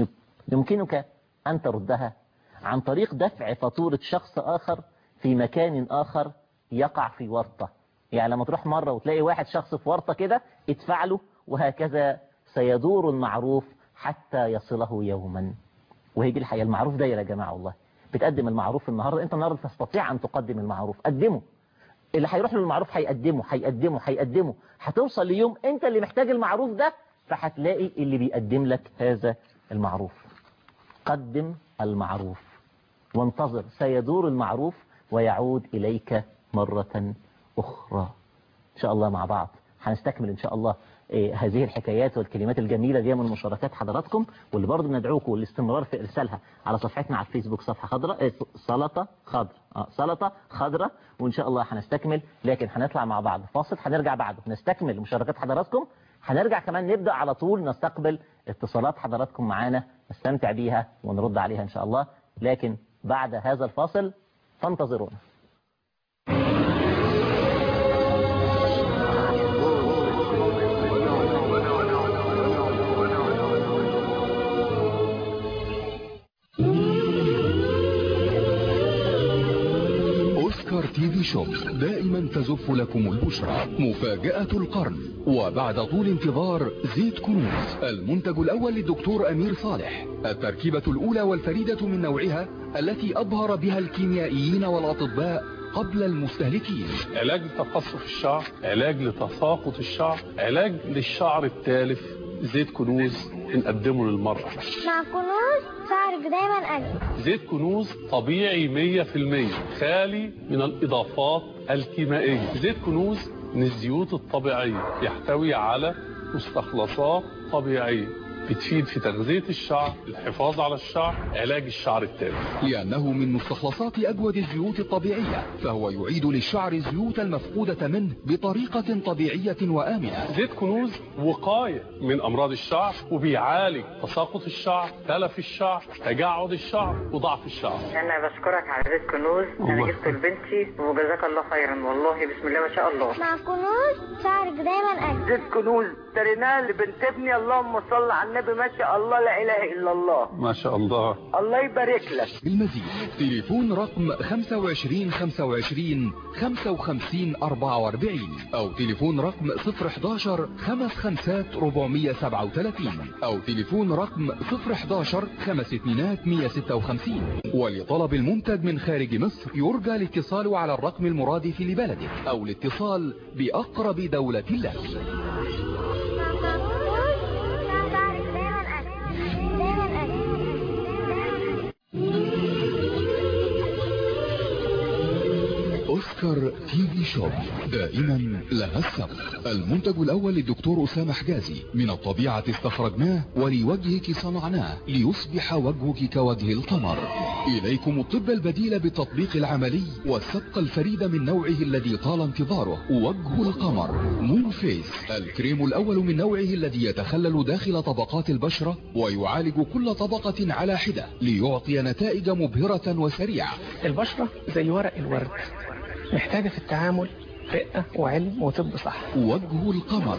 يمكنك ان تردها عن طريق دفع فاتورة شخص آخر في مكان آخر يقع في ورطة يعني لما تروح مرة وتلاقي واحد شخص في ورطة كده ادفع له وهكذا سيدور المعروف حتى يصله يوما وهي دي الحقيقة المعروف دايرة يا جماعة والله بتقدم المعروف النهاردة انت النهاردة تستطيع ان تقدم المعروف قدمه اللي هيروح له المعروف هيقدمه هيقدمه هيقدمه هتوصل ليوم انت اللي محتاج المعروف ده فهتلاقي اللي بيقدم لك هذا المعروف قدم المعروف وانتظر سيدور المعروف ويعود إليك مرة أخرى إن شاء الله مع بعض هنستكمل إن شاء الله إيه هذه الحكايات والكلمات الجميلة دي من مشاركات حضراتكم واللي برضه ندعوكم للاستمرار في إرسالها على صفحتنا على الفيسبوك صفحة خضراء إيه سلطة خضراء آه سلطة خضراء وإن شاء الله هنستكمل لكن هنطلع مع بعض فاصل هنرجع بعده نستكمل مشاركات حضراتكم هنرجع كمان نبدأ على طول نستقبل اتصالات حضراتكم معانا نستمتع بيها ونرد عليها إن شاء الله لكن بعد هذا الفاصل فانتظرونا أوسكار تي في شوب دائما تزف لكم البشرى مفاجأة القرن وبعد طول انتظار زيت كنوز المنتج الأول للدكتور أمير صالح التركيبة الأولى والفريدة من نوعها التي أبهر بها الكيميائيين والأطباء قبل المستهلكين علاج لتقصف الشعر علاج لتساقط الشعر علاج للشعر التالف زيت كنوز بنقدمه للمرأة مع كنوز شعرك دايما أجمل زيت كنوز طبيعي 100% خالي من الإضافات الكيميائية زيت كنوز من الزيوت الطبيعية يحتوي على مستخلصات طبيعية بتفيد في تغذية الشعر الحفاظ على الشعر علاج الشعر التالف لأنه من مستخلصات أجود الزيوت الطبيعية فهو يعيد للشعر الزيوت المفقودة منه بطريقة طبيعية وآمنة زيت كنوز وقاية من أمراض الشعر وبيعالج تساقط الشعر تلف الشعر تجعد الشعر وضعف الشعر انا بشكرك على زيت كنوز انا الله. جبته لبنتي وجزاك الله خيرا والله بسم الله ما شاء الله مع كنوز شعرك دايما أجمل زيت كنوز اشتريناه لبنت ابني اللهم صل على النبي النبي ما شاء الله لا اله الا الله ما شاء الله الله يبارك لك المزيد تليفون رقم 25 25 55 44 أو تليفون رقم 011 55 437 أو تليفون رقم 011 5200 156 ولطلب المنتج من خارج مصر يرجى الاتصال على الرقم المرادف لبلدك أو الاتصال بأقرب دولة لك اوسكار تي في شوب دائما لها السبق المنتج الاول للدكتور اسامه حجازي من الطبيعه استخرجناه ولوجهك صنعناه ليصبح وجهك كوجه القمر اليكم الطب البديل بالتطبيق العملي والسبق الفريد من نوعه الذي طال انتظاره وجه القمر مون فيس الكريم الاول من نوعه الذي يتخلل داخل طبقات البشره ويعالج كل طبقه على حده ليعطي نتائج مبهره وسريعه البشرة زي ورق الورد محتاجة في التعامل رقة وعلم وطب صح وجه القمر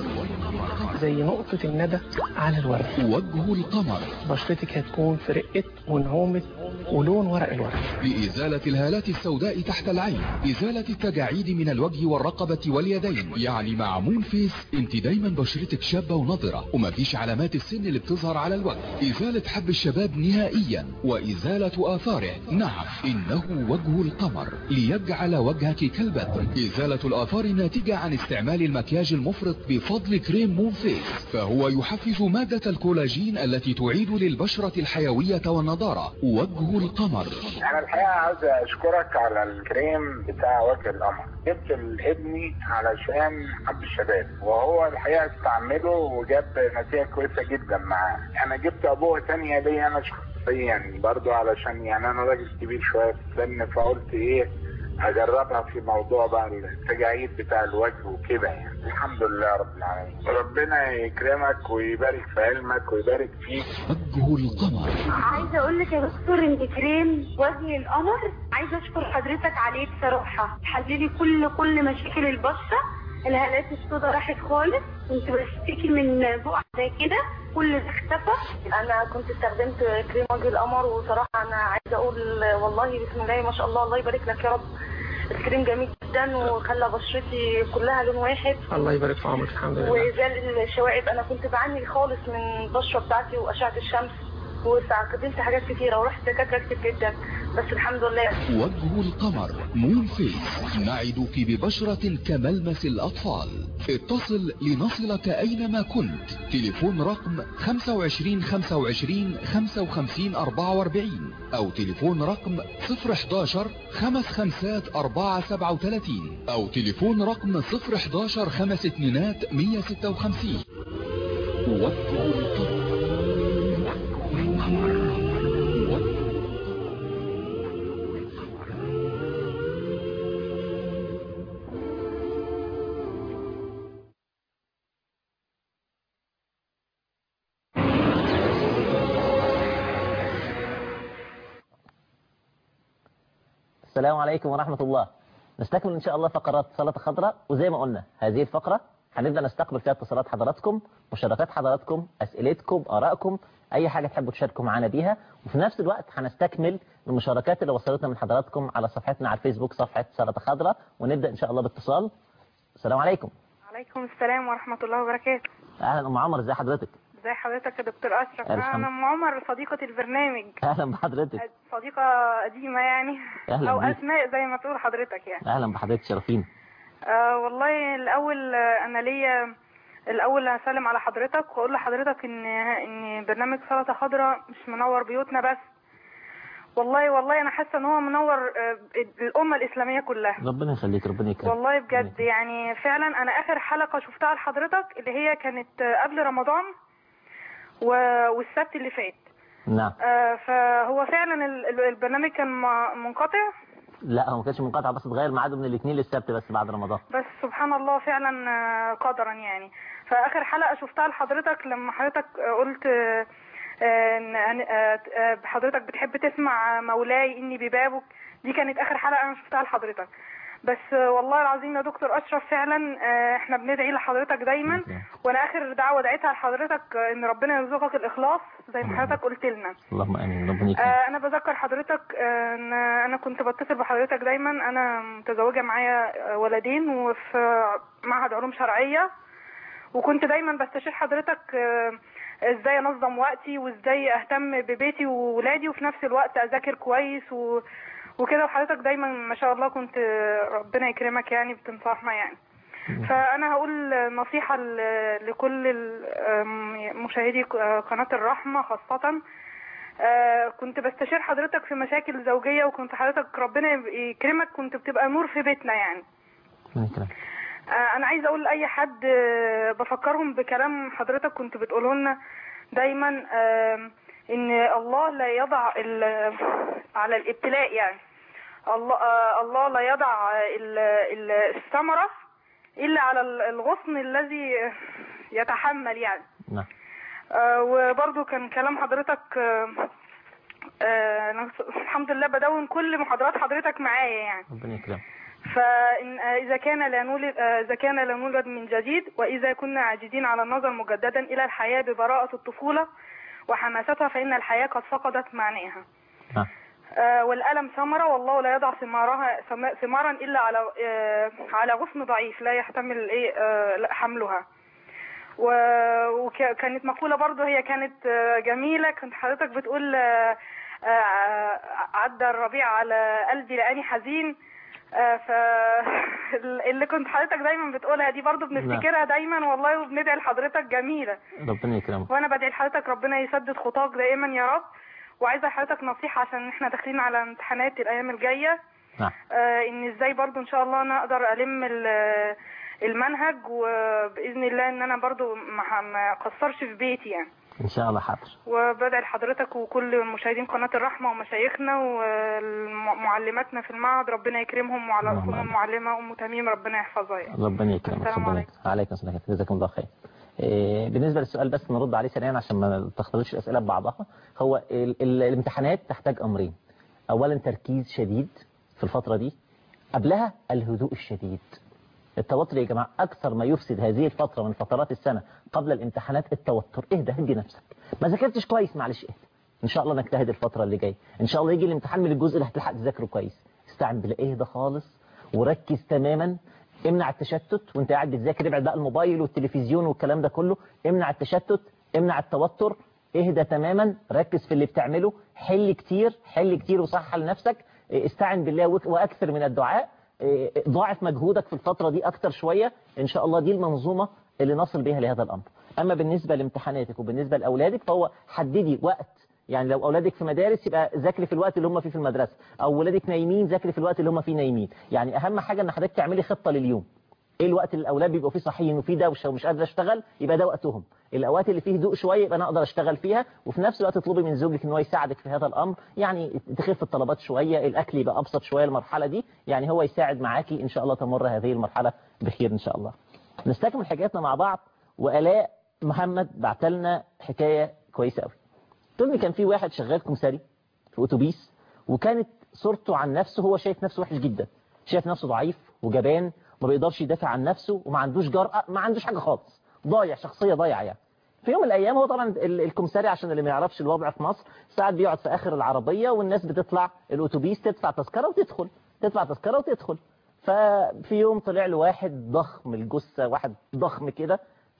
زي نقطة الندى على الورد وجه القمر بشرتك هتكون في رقة ونعومة ولون ورق الورد لإزالة الهالات السوداء تحت العين إزالة التجاعيد من الوجه والرقبة واليدين يعني مع مون فيس انت دايما بشرتك شابة ونضرة ومفيش علامات السن اللي بتظهر على الوجه إزالة حب الشباب نهائيا وإزالة آثاره نعم إنه وجه القمر ليجعل وجهك كالبدر إزالة الآثار الناتجة عن استعمال المكياج المفرط بفضل كريم مون فيس فهو يحفز مادة الكولاجين التي تعيد للبشرة الحيوية والنضارة وجه القمر انا الحقيقه عاوز اشكرك على الكريم بتاع وجه القمر جبت لابني علشان حب الشباب وهو الحقيقه استعمله وجاب نتيجه كويسه جدا معاه انا جبت ابوه تانية ليا انا شخصيا برضو علشان يعني انا راجل كبير شويه في السن فقلت ايه اجربها في موضوع بقى التجاعيد بتاع الوجه وكده يعني الحمد لله رب العالمين ربنا يكرمك ويبارك في علمك ويبارك فيك وجه القمر عايزه اقول لك يا دكتور انت كريم وجه القمر عايزه اشكر حضرتك عليه بصراحه حللي كل كل مشاكل البشره الهالات السوداء راحت خالص كنت بشتكي من بقع زي كده كل ده اختفى انا كنت استخدمت كريم وجه القمر وصراحه انا عايزه اقول والله بسم الله ما شاء الله الله يبارك لك يا رب الكريم جميل جدا وخلى بشرتي كلها لون واحد الله يبارك في عمرك الحمد لله وزال الشوائب انا كنت بعاني خالص من البشره بتاعتي واشعه الشمس واستخدمت حاجات كتيره ورحت دكاتره كتير جدا بس الحمد لله وجه القمر مون فيس نعدك ببشرة كملمس الأطفال اتصل لنصلك أينما كنت تليفون رقم 25 25 55 44 أو تليفون رقم 011 خمس خمسات 4 37 أو تليفون رقم 011 خمس اتنينات 156 وجه القمر السلام عليكم ورحمة الله نستكمل إن شاء الله فقرات صلاة خضراء وزي ما قلنا هذه الفقرة هنبدأ نستقبل فيها اتصالات حضراتكم مشاركات حضراتكم أسئلتكم آرائكم أي حاجة تحبوا تشاركوا معنا بيها وفي نفس الوقت هنستكمل المشاركات اللي وصلتنا من حضراتكم على صفحتنا على الفيسبوك صفحة صلاة خضراء ونبدأ إن شاء الله باتصال السلام عليكم عليكم السلام ورحمة الله وبركاته أهلا أم عمر إزي حضرتك ازي حضرتك يا دكتور أشرف الحمد. أنا أم عمر صديقة البرنامج أهلا بحضرتك صديقة قديمة يعني أهلا أو بيك. أسماء زي ما تقول حضرتك يعني أهلا بحضرتك شرفين آه والله الأول آه، أنا ليا الأول هسلم على حضرتك وأقول لحضرتك إن إن برنامج سلطة خضراء مش منور بيوتنا بس والله والله أنا حاسة إن هو منور آه، الأمة الإسلامية كلها ربنا يخليك ربنا يكرمك والله بجد يعني فعلا انا اخر حلقة شفتها لحضرتك اللي هي كانت قبل رمضان و- والسبت اللي فات نعم آه، فهو فعلا ال- ال- البرنامج كان م- منقطع لا هو ما كانش منقطع بس اتغير ميعاده من الاثنين للسبت بس بعد رمضان بس سبحان الله فعلا آه، قدرا يعني فاخر حلقة شفتها لحضرتك لما حضرتك آه، قلت آه، آه، إن أنا- آه، آه، حضرتك بتحب تسمع مولاي اني ببابك دي كانت اخر حلقة انا شفتها لحضرتك بس آه، والله العظيم يا دكتور اشرف فعلا آه، احنا بندعي لحضرتك دايما وانا اخر دعوه دعيتها لحضرتك آه، ان ربنا يرزقك الاخلاص زي ما حضرتك قلت لنا اللهم امين ربنا يكرمك آه، انا بذكر حضرتك آه، ان انا كنت بتصل بحضرتك دايما انا متزوجه معايا آه، ولدين وفي معهد علوم شرعيه وكنت دايما بستشير حضرتك آه، ازاي انظم وقتي وازاي اهتم ببيتي وولادي وفي نفس الوقت اذاكر كويس و... وكده وحضرتك دايما ما شاء الله كنت آه، ربنا يكرمك يعني بتنصحنا يعني فانا هقول نصيحه ل- لكل ال- آم، مشاهدي ق- قناه الرحمه خاصه آه، كنت بستشير حضرتك في مشاكل زوجيه وكنت حضرتك ربنا يكرمك كنت بتبقى نور في بيتنا يعني ربنا يكرمك آه، انا عايزه اقول لاي حد آه، بفكرهم بكلام حضرتك كنت بتقوله لنا دايما آم، ان الله لا يضع ال- على الابتلاء يعني الله آه، الله لا يضع ال- ال- الثمره الا على ال- الغصن الذي يتحمل يعني نعم آه، وبرضو كان كلام حضرتك آه، آه، أنا الحمد لله بدون كل محاضرات حضرتك معايا يعني ربنا يكرمك فإن آه، إذا كان لا نولد آه، إذا كان لا نولد من جديد وإذا كنا عاجزين على النظر مجددا إلى الحياة ببراءة الطفولة وحماستها فإن الحياة قد فقدت معناها نعم آه، والألم ثمرة والله لا يضع ثمارها ثم- ثمارا إلا على آه، على غصن ضعيف لا يحتمل إيه آه، لا حملها وكانت مقولة برضو هي كانت آه، جميلة كنت حضرتك بتقول آه، آه، عدى الربيع على قلبي لقاني حزين آه، ف اللي كنت حضرتك دايما بتقولها دي برضو بنفتكرها دايما والله وبندعي لحضرتك جميلة ربنا يكرمك وانا بدعي لحضرتك ربنا يسدد خطاك دائما يا رب وعايزه حضرتك نصيحه عشان احنا داخلين على امتحانات الايام الجايه نعم آه ان ازاي برضو ان شاء الله انا اقدر الم ال- المنهج وباذن الله ان انا برضو ما ما اقصرش في بيتي يعني ان شاء الله حاضر وبدعي لحضرتك وكل مشاهدين قناه الرحمه ومشايخنا ومعلماتنا في المعهد ربنا يكرمهم وعلى اللهم رسول آمين. المعلمه ام تميم ربنا يحفظها يعني. ربنا يكرمك السلام ربنا يكرمك عليكم السلام جزاكم الله خير إيه، بالنسبة للسؤال بس نرد عليه سريعا عشان ما تختلطش الأسئلة ببعضها هو ال- ال- الامتحانات تحتاج أمرين أولا تركيز شديد في الفترة دي قبلها الهدوء الشديد التوتر يا جماعة أكثر ما يفسد هذه الفترة من فترات السنة قبل الامتحانات التوتر اهدى هدي نفسك ما ذاكرتش كويس معلش اهدى إن شاء الله نجتهد الفترة اللي جاية إن شاء الله يجي الامتحان من الجزء اللي هتلحق تذاكره كويس استعن بالله اهدى خالص وركز تماما امنع التشتت وانت قاعد بتذاكر ابعد بقى الموبايل والتلفزيون والكلام ده كله امنع التشتت امنع التوتر اهدى تماما ركز في اللي بتعمله حل كتير حل كتير وصحح لنفسك اه، استعن بالله وك- واكثر من الدعاء اه، ضاعف مجهودك في الفترة دي اكتر شوية ان شاء الله دي المنظومة اللي نصل بها لهذا الامر اما بالنسبة لامتحاناتك وبالنسبة لاولادك فهو حددي وقت يعني لو اولادك في مدارس يبقى ذاكري في الوقت اللي هم فيه في المدرسه او ولادك نايمين ذاكري في الوقت اللي هم فيه نايمين يعني اهم حاجه ان حضرتك تعملي خطه لليوم ايه الوقت اللي الاولاد بيبقوا فيه صاحيين وفيه دوشه ومش قادره اشتغل يبقى ده وقتهم الاوقات اللي فيه هدوء شويه يبقى انا اقدر اشتغل فيها وفي نفس الوقت اطلبي من زوجك ان هو يساعدك في هذا الامر يعني تخف الطلبات شويه الاكل يبقى ابسط شويه المرحله دي يعني هو يساعد معاكي ان شاء الله تمر هذه المرحله بخير ان شاء الله نستكمل حكايتنا مع بعض والاء محمد بعت لنا حكايه كويسه قوي تقول لي كان في واحد شغال كمساري في اتوبيس وكانت صورته عن نفسه هو شايف نفسه وحش جدا شايف نفسه ضعيف وجبان ما بيقدرش يدافع عن نفسه وما عندوش جرأة ما عندوش حاجة خالص ضايع شخصية ضايعة يعني في يوم من الايام هو طبعا ال- الكمساري عشان اللي ما يعرفش الوضع في مصر ساعات بيقعد في اخر العربية والناس بتطلع الاتوبيس تدفع تذكرة وتدخل تدفع تذكرة وتدخل ففي يوم طلع له واحد ضخم الجثة واحد ضخم كده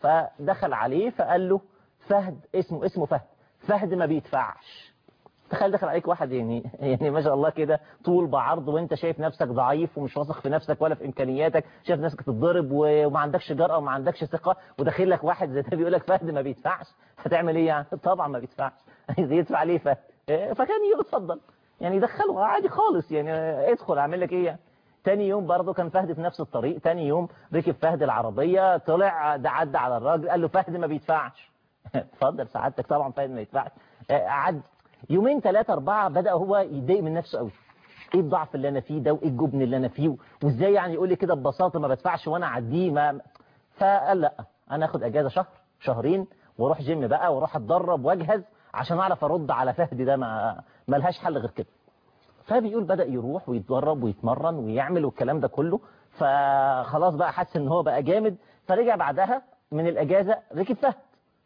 فدخل عليه فقال له فهد اسمه اسمه فهد فهد ما بيدفعش تخيل دخل عليك واحد يعني يعني ما شاء الله كده طول بعرض وانت شايف نفسك ضعيف ومش واثق في نفسك ولا في امكانياتك شايف نفسك تتضرب و- وما عندكش جرأة وما عندكش ثقة وداخل لك واحد زي ده بيقول لك فهد ما بيدفعش هتعمل ايه يعني طبعا ما بيدفعش يدفع ليه فهد إيه، فكان يقول اتفضل يعني دخله عادي خالص يعني ادخل اعمل لك ايه يعني تاني يوم برضه كان فهد في نفس الطريق تاني يوم ركب فهد العربية طلع ده عدى على الراجل قال له فهد ما بيدفعش اتفضل سعادتك طبعا فهد ما يدفعش آه، عد يومين ثلاثة أربعة بدأ هو يتضايق من نفسه قوي ايه الضعف اللي انا فيه ده وايه الجبن اللي انا فيه وازاي يعني يقول لي كده ببساطه ما بدفعش وانا اعديه ما فقال لا انا اخد اجازه شهر شهرين واروح جيم بقى واروح اتدرب واجهز عشان اعرف ارد على فهد ده ما ملهاش حل غير كده فبيقول بدأ يروح ويتدرب ويتمرن ويعمل والكلام ده كله فخلاص بقى حس ان هو بقى جامد فرجع بعدها من الاجازة ركب فهد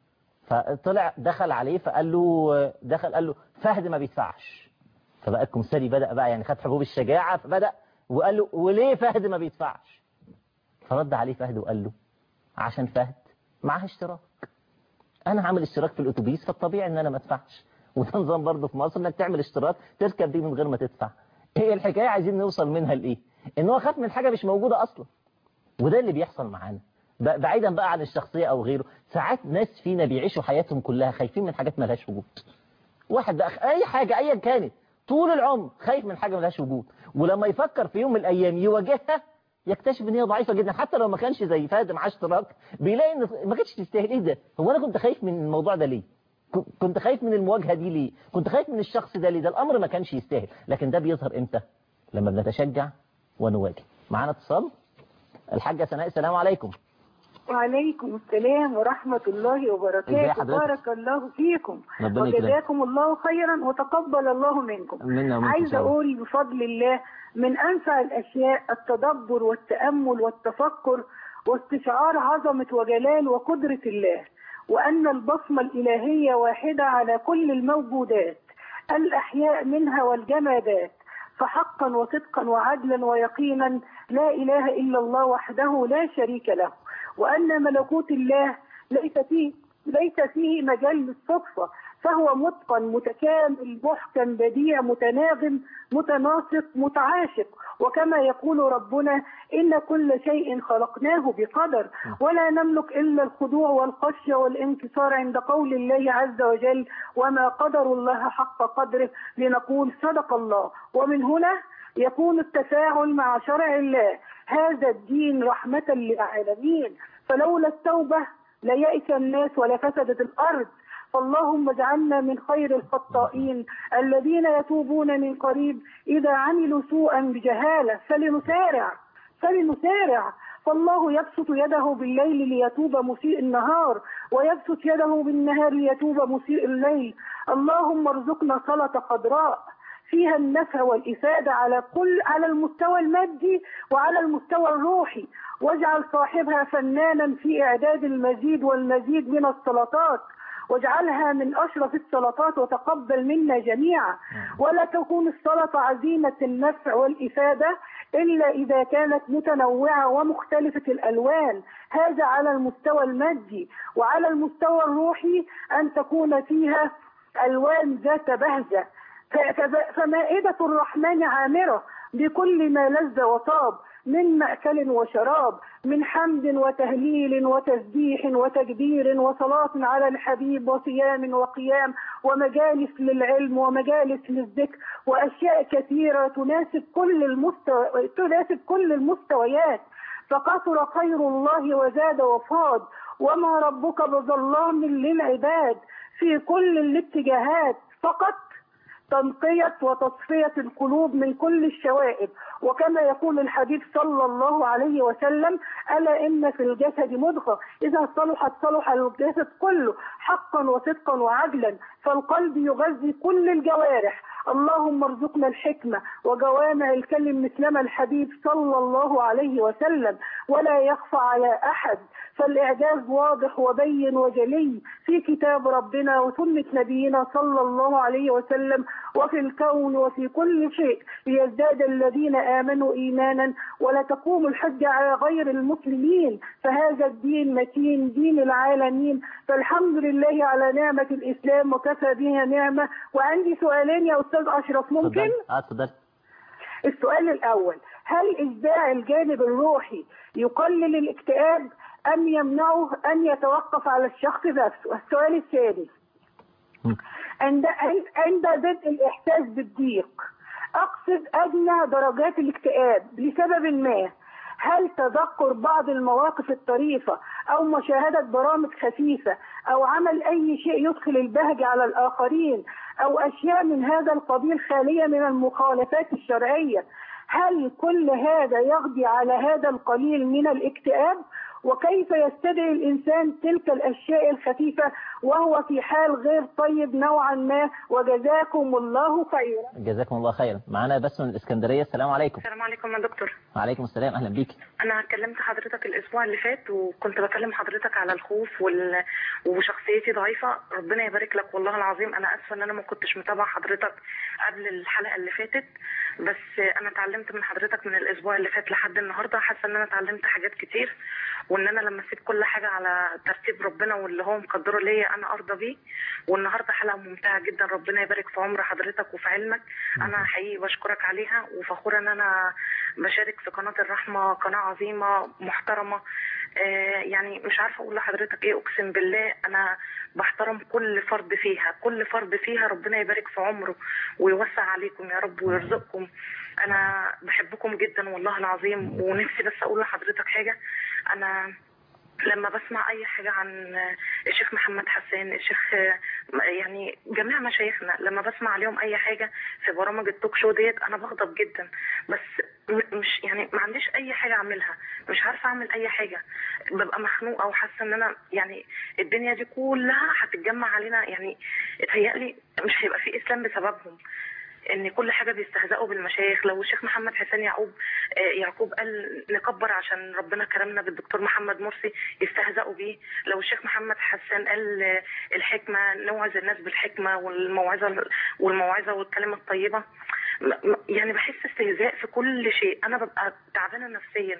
فطلع دخل عليه فقال له دخل قال له فهد ما بيدفعش فبقى الكمثري بدأ بقى يعني خد حبوب الشجاعة فبدأ وقال له وليه فهد ما بيدفعش فرد عليه فهد وقال له عشان فهد معاه اشتراك انا هعمل اشتراك في الاتوبيس فالطبيعي ان انا ما ادفعش وده نظام برضه في مصر انك تعمل اشتراك تركب بيه من غير ما تدفع هي الحكايه عايزين نوصل منها لايه ان هو خاف من حاجه مش موجوده اصلا وده اللي بيحصل معانا ب- بعيدا بقى عن الشخصيه او غيره ساعات ناس فينا بيعيشوا حياتهم كلها خايفين من حاجات ملهاش وجود واحد بقى اي حاجه ايا كانت طول العمر خايف من حاجه ملهاش وجود ولما يفكر في يوم من الايام يواجهها يكتشف ان هي ضعيفه جدا حتى لو ما كانش زي فهد معاه اشتراك بيلاقي ان ما كانتش تستاهل ايه ده هو انا كنت خايف من الموضوع ده ليه ك- كنت خايف من المواجهه دي ليه كنت خايف من الشخص ده ليه ده الامر ما كانش يستاهل لكن ده بيظهر امتى لما بنتشجع ونواجه معانا اتصال الحاجه سناء السلام عليكم وعليكم السلام ورحمة الله ازي وبركاته حضرتك؟ بارك الله فيكم ربنا يكرمك. وجزاكم الله خيرا وتقبل الله منكم منا ومنكم عايزة سوا. أقول بفضل الله من أنفع الأشياء التدبر والتأمل والتفكر واستشعار عظمة وجلال وقدرة الله وأن البصمة الإلهية واحدة على كل الموجودات الأحياء منها والجمادات فحقا وصدقا وعدلا ويقينا لا إله إلا الله وحده لا شريك له وأن ملكوت الله ليس فيه ليس فيه مجال للصدفة فهو متقن متكامل محكم بديع متناغم متناسق متعاشق وكما يقول ربنا إن كل شيء خلقناه بقدر ولا نملك إلا الخضوع والخشية والانكسار عند قول الله عز وجل وما قدر الله حق قدره لنقول صدق الله ومن هنا يكون التفاعل مع شرع الله هذا الدين رحمة للعالمين فلولا التوبة ليأس الناس ولفسدت الأرض فاللهم اجعلنا من خير الخطائين الذين يتوبون من قريب إذا عملوا سوءا بجهالة فلنسارع فلنسارع فالله يبسط يده بالليل ليتوب مسيء النهار ويبسط يده بالنهار ليتوب مسيء الليل اللهم ارزقنا صلاة خضراء فيها النفع والإفادة على كل على المستوى المادي وعلى المستوى الروحي واجعل صاحبها فنانا في إعداد المزيد والمزيد من الصلاتات واجعلها من أشرف الصلاتات وتقبل منا جميعا ولا تكون الصلاة عزيمة النفع والإفادة إلا إذا كانت متنوعة ومختلفة الألوان هذا على المستوى المادي وعلى المستوى الروحي أن تكون فيها ألوان ذات بهجة ف- فب- فمائدة الرحمن عامرة بكل ما لذ وطاب من مأكل وشراب من حمد وتهليل وتسبيح وتكبير وصلاة على الحبيب وصيام وقيام ومجالس للعلم ومجالس للذكر وأشياء كثيرة تناسب كل المستوى تناسب كل المستويات فكثر خير الله وزاد وفاض وما ربك بظلام للعباد في كل الاتجاهات فقط تنقية وتصفية القلوب من كل الشوائب وكما يقول الحديث صلى الله عليه وسلم ألا إن في الجسد مضغة إذا صلحت صلح الجسد كله حقا وصدقا وعدلا فالقلب يغذي كل الجوارح اللهم ارزقنا الحكمة وجوامع الكلم مثلما الحبيب صلى الله عليه وسلم ولا يخفى على أحد فالإعجاز واضح وبين وجلي في كتاب ربنا وسنة نبينا صلى الله عليه وسلم وفي الكون وفي كل شيء ليزداد الذين آمنوا إيمانا ولا تقوم الحج على غير المسلمين فهذا الدين متين دين العالمين فالحمد لله على نعمة الإسلام وكفى بها نعمة وعندي سؤالين يا أستاذ أشرف ممكن؟ اتفضل اه اتفضل السؤال الأول هل إشباع الجانب الروحي يقلل الاكتئاب أم يمنعه أن يتوقف على الشخص نفسه السؤال الثاني عند عند بدء الإحساس بالضيق أقصد أدنى درجات الاكتئاب لسبب ما هل تذكر بعض المواقف الطريفة أو مشاهدة برامج خفيفة أو عمل أي شيء يدخل البهجة على الآخرين أو أشياء من هذا القبيل خالية من المخالفات الشرعية هل كل هذا يقضي على هذا القليل من الاكتئاب وكيف يستدعي الإنسان تلك الأشياء الخفيفة وهو في حال غير طيب نوعا ما وجزاكم الله خيرا جزاكم الله خيرا معانا بس من الإسكندرية السلام عليكم السلام عليكم يا دكتور وعليكم السلام أهلا بيك انا كلمت حضرتك الاسبوع اللي فات وكنت بكلم حضرتك على الخوف وال... وشخصيتي ضعيفه ربنا يبارك لك والله العظيم انا اسفه ان انا ما كنتش متابعه حضرتك قبل الحلقه اللي فاتت بس انا اتعلمت من حضرتك من الاسبوع اللي فات لحد النهارده حاسه ان انا اتعلمت حاجات كتير وان انا لما اسيب كل حاجه على ترتيب ربنا واللي هو مقدره ليا انا ارضى بيه والنهارده حلقه ممتعه جدا ربنا يبارك في عمر حضرتك وفي علمك انا حقيقي بشكرك عليها وفخوره ان انا بشارك في قناه الرحمه قناه عظيمه محترمه آه يعني مش عارفه اقول لحضرتك ايه اقسم بالله انا بحترم كل فرد فيها كل فرد فيها ربنا يبارك في عمره ويوسع عليكم يا رب ويرزقكم انا بحبكم جدا والله العظيم ونفسي بس اقول لحضرتك حاجه انا لما بسمع اي حاجه عن الشيخ محمد حسان الشيخ يعني جميع مشايخنا لما بسمع عليهم اي حاجه في برامج التوك شو ديت انا بغضب جدا بس م- مش يعني ما عنديش اي حاجه اعملها مش عارفه اعمل اي حاجه ببقى مخنوقه وحاسه ان انا يعني الدنيا دي كلها هتتجمع علينا يعني اتهيألي مش هيبقى في اسلام بسببهم ان كل حاجه بيستهزئوا بالمشايخ لو الشيخ محمد حسين يعقوب آه، يعقوب قال نكبر عشان ربنا كرمنا بالدكتور محمد مرسي يستهزئوا بيه لو الشيخ محمد حسان قال آه، الحكمه نوعظ الناس بالحكمه والموعظه والموعظه والكلمه الطيبه م- م- يعني بحس استهزاء في كل شيء انا ببقى تعبانه نفسيا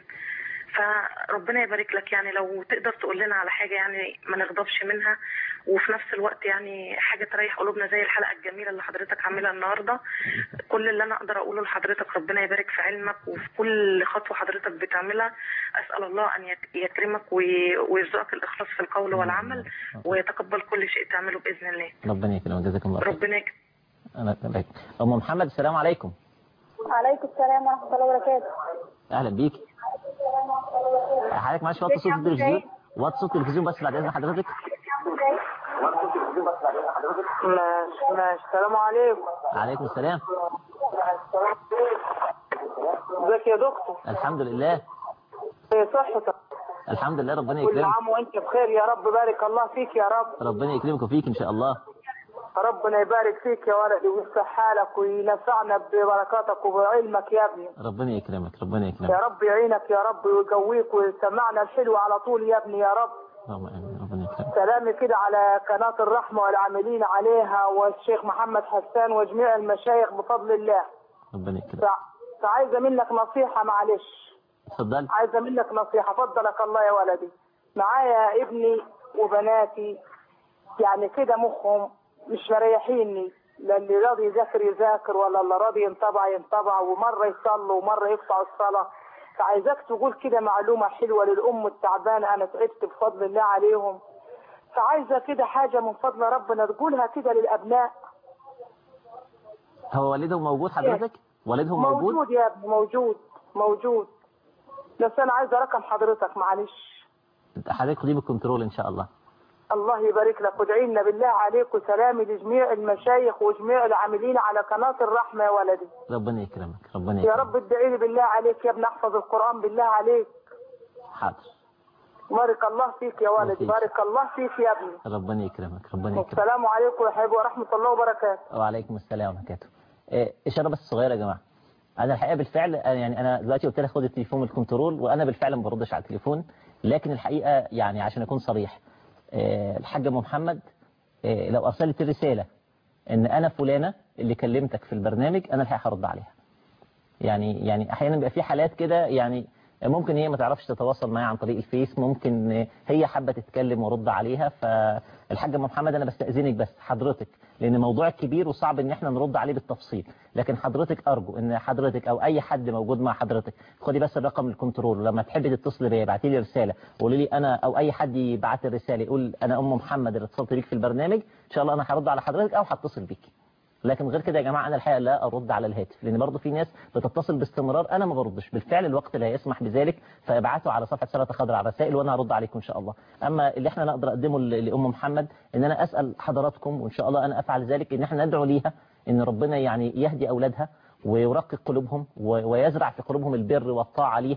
فربنا يبارك لك يعني لو تقدر تقول لنا على حاجه يعني ما نغضبش منها وفي نفس الوقت يعني حاجه تريح قلوبنا زي الحلقه الجميله اللي حضرتك عاملها النهارده كل اللي انا اقدر اقوله لحضرتك ربنا يبارك في علمك وفي كل خطوه حضرتك بتعملها اسال الله ان يك- يكرمك وي- ويرزقك الاخلاص في القول والعمل ويتقبل كل شيء تعمله باذن الله ربنا يكرمك جزاكم الله خير ربنا يكرمك أنا عليك. أم محمد السلام عليكم عليكم السلام ورحمة الله وبركاته أهلا بيك حضرتك معلش وطي صوت التلفزيون وطي صوت التلفزيون بس بعد إذن حضرتك ماشي ماشي السلام عليكم عليكم السلام ازيك يا دكتور الحمد لله ايه صحتك الحمد لله ربنا كل يكرمك عام وانت بخير يا رب بارك الله فيك يا رب ربنا يكرمك وفيك إن شاء الله ربنا يبارك فيك يا ولدي ويصلح حالك وينفعنا ببركاتك وبعلمك يا ابني ربنا يكرمك ربنا يا يكرمك رب يعينك يا رب ويقويك ويسمعنا الحلو على طول يا ابني يا رب ربنا ربنا يكرمك سلامي كده على قناة الرحمة والعاملين عليها والشيخ محمد حسان وجميع المشايخ بفضل الله ربنا يكرمك فع- فعايزة منك نصيحة معلش اتفضل عايزة منك نصيحة فضلك الله يا ولدي معايا ابني وبناتي يعني كده مخهم مش مريحيني لا اللي راضي يذاكر يذاكر ولا اللي راضي ينطبع ينطبع ومرة يصلوا ومرة يقطعوا الصلاة فعايزاك تقول كده معلومة حلوة للأم التعبانة أنا تعبت بفضل الله عليهم فعايزة كده حاجة من فضل ربنا تقولها كده للأبناء هو والدهم موجود حضرتك والدهم موجود موجود يا ابني موجود موجود بس أنا عايزة رقم حضرتك معلش حضرتك خديه بالكنترول إن شاء الله الله يبارك لك وادعي لنا بالله عليك وسلامي لجميع المشايخ وجميع العاملين على قناة الرحمة يا ولدي ربنا يكرمك ربنا يا يكرمك رب ادعي لي بالله عليك يا ابن احفظ القرآن بالله عليك حاضر بارك الله فيك يا ولدي وفيك. بارك الله فيك يا ابني ربنا يكرمك ربنا يكرمك السلام عليكم يا حبيبي ورحمة الله وبركاته وعليكم السلام ورحمة الله إيه، إشارة بس صغيرة يا جماعة أنا الحقيقة بالفعل أنا يعني أنا دلوقتي قلت لك خد التليفون من الكنترول وأنا بالفعل ما بردش على التليفون لكن الحقيقة يعني عشان أكون صريح إيه، الحاج أم محمد إيه، لو أرسلت الرسالة إن أنا فلانة اللي كلمتك في البرنامج أنا الحقيقة هرد عليها يعني يعني احيانا بيبقى في حالات كده يعني ممكن هي ما تعرفش تتواصل معايا عن طريق الفيس ممكن هي حابه تتكلم وارد عليها فالحاج ام محمد انا بستاذنك بس حضرتك لان موضوع كبير وصعب ان احنا نرد عليه بالتفصيل لكن حضرتك ارجو ان حضرتك او اي حد موجود مع حضرتك خدي بس الرقم الكنترول ولما تحبي تتصلي بيا ابعتي لي رساله قولي لي انا او اي حد يبعت الرساله يقول انا ام محمد اللي اتصلت بيك في البرنامج ان شاء الله انا هرد على حضرتك او هتصل بيكي لكن غير كده يا جماعة أنا الحقيقة لا أرد على الهاتف لأن برضه في ناس بتتصل باستمرار أنا ما بردش بالفعل الوقت لا يسمح بذلك فابعتوا على صفحة سلطة خضراء على الرسائل وأنا هرد عليكم إن شاء الله أما اللي احنا نقدر نقدمه ل- لأم محمد إن أنا أسأل حضراتكم وإن شاء الله أنا أفعل ذلك إن احنا ندعو ليها إن ربنا يعني يهدي أولادها ويرقق قلوبهم و- ويزرع في قلوبهم البر والطاعة ليها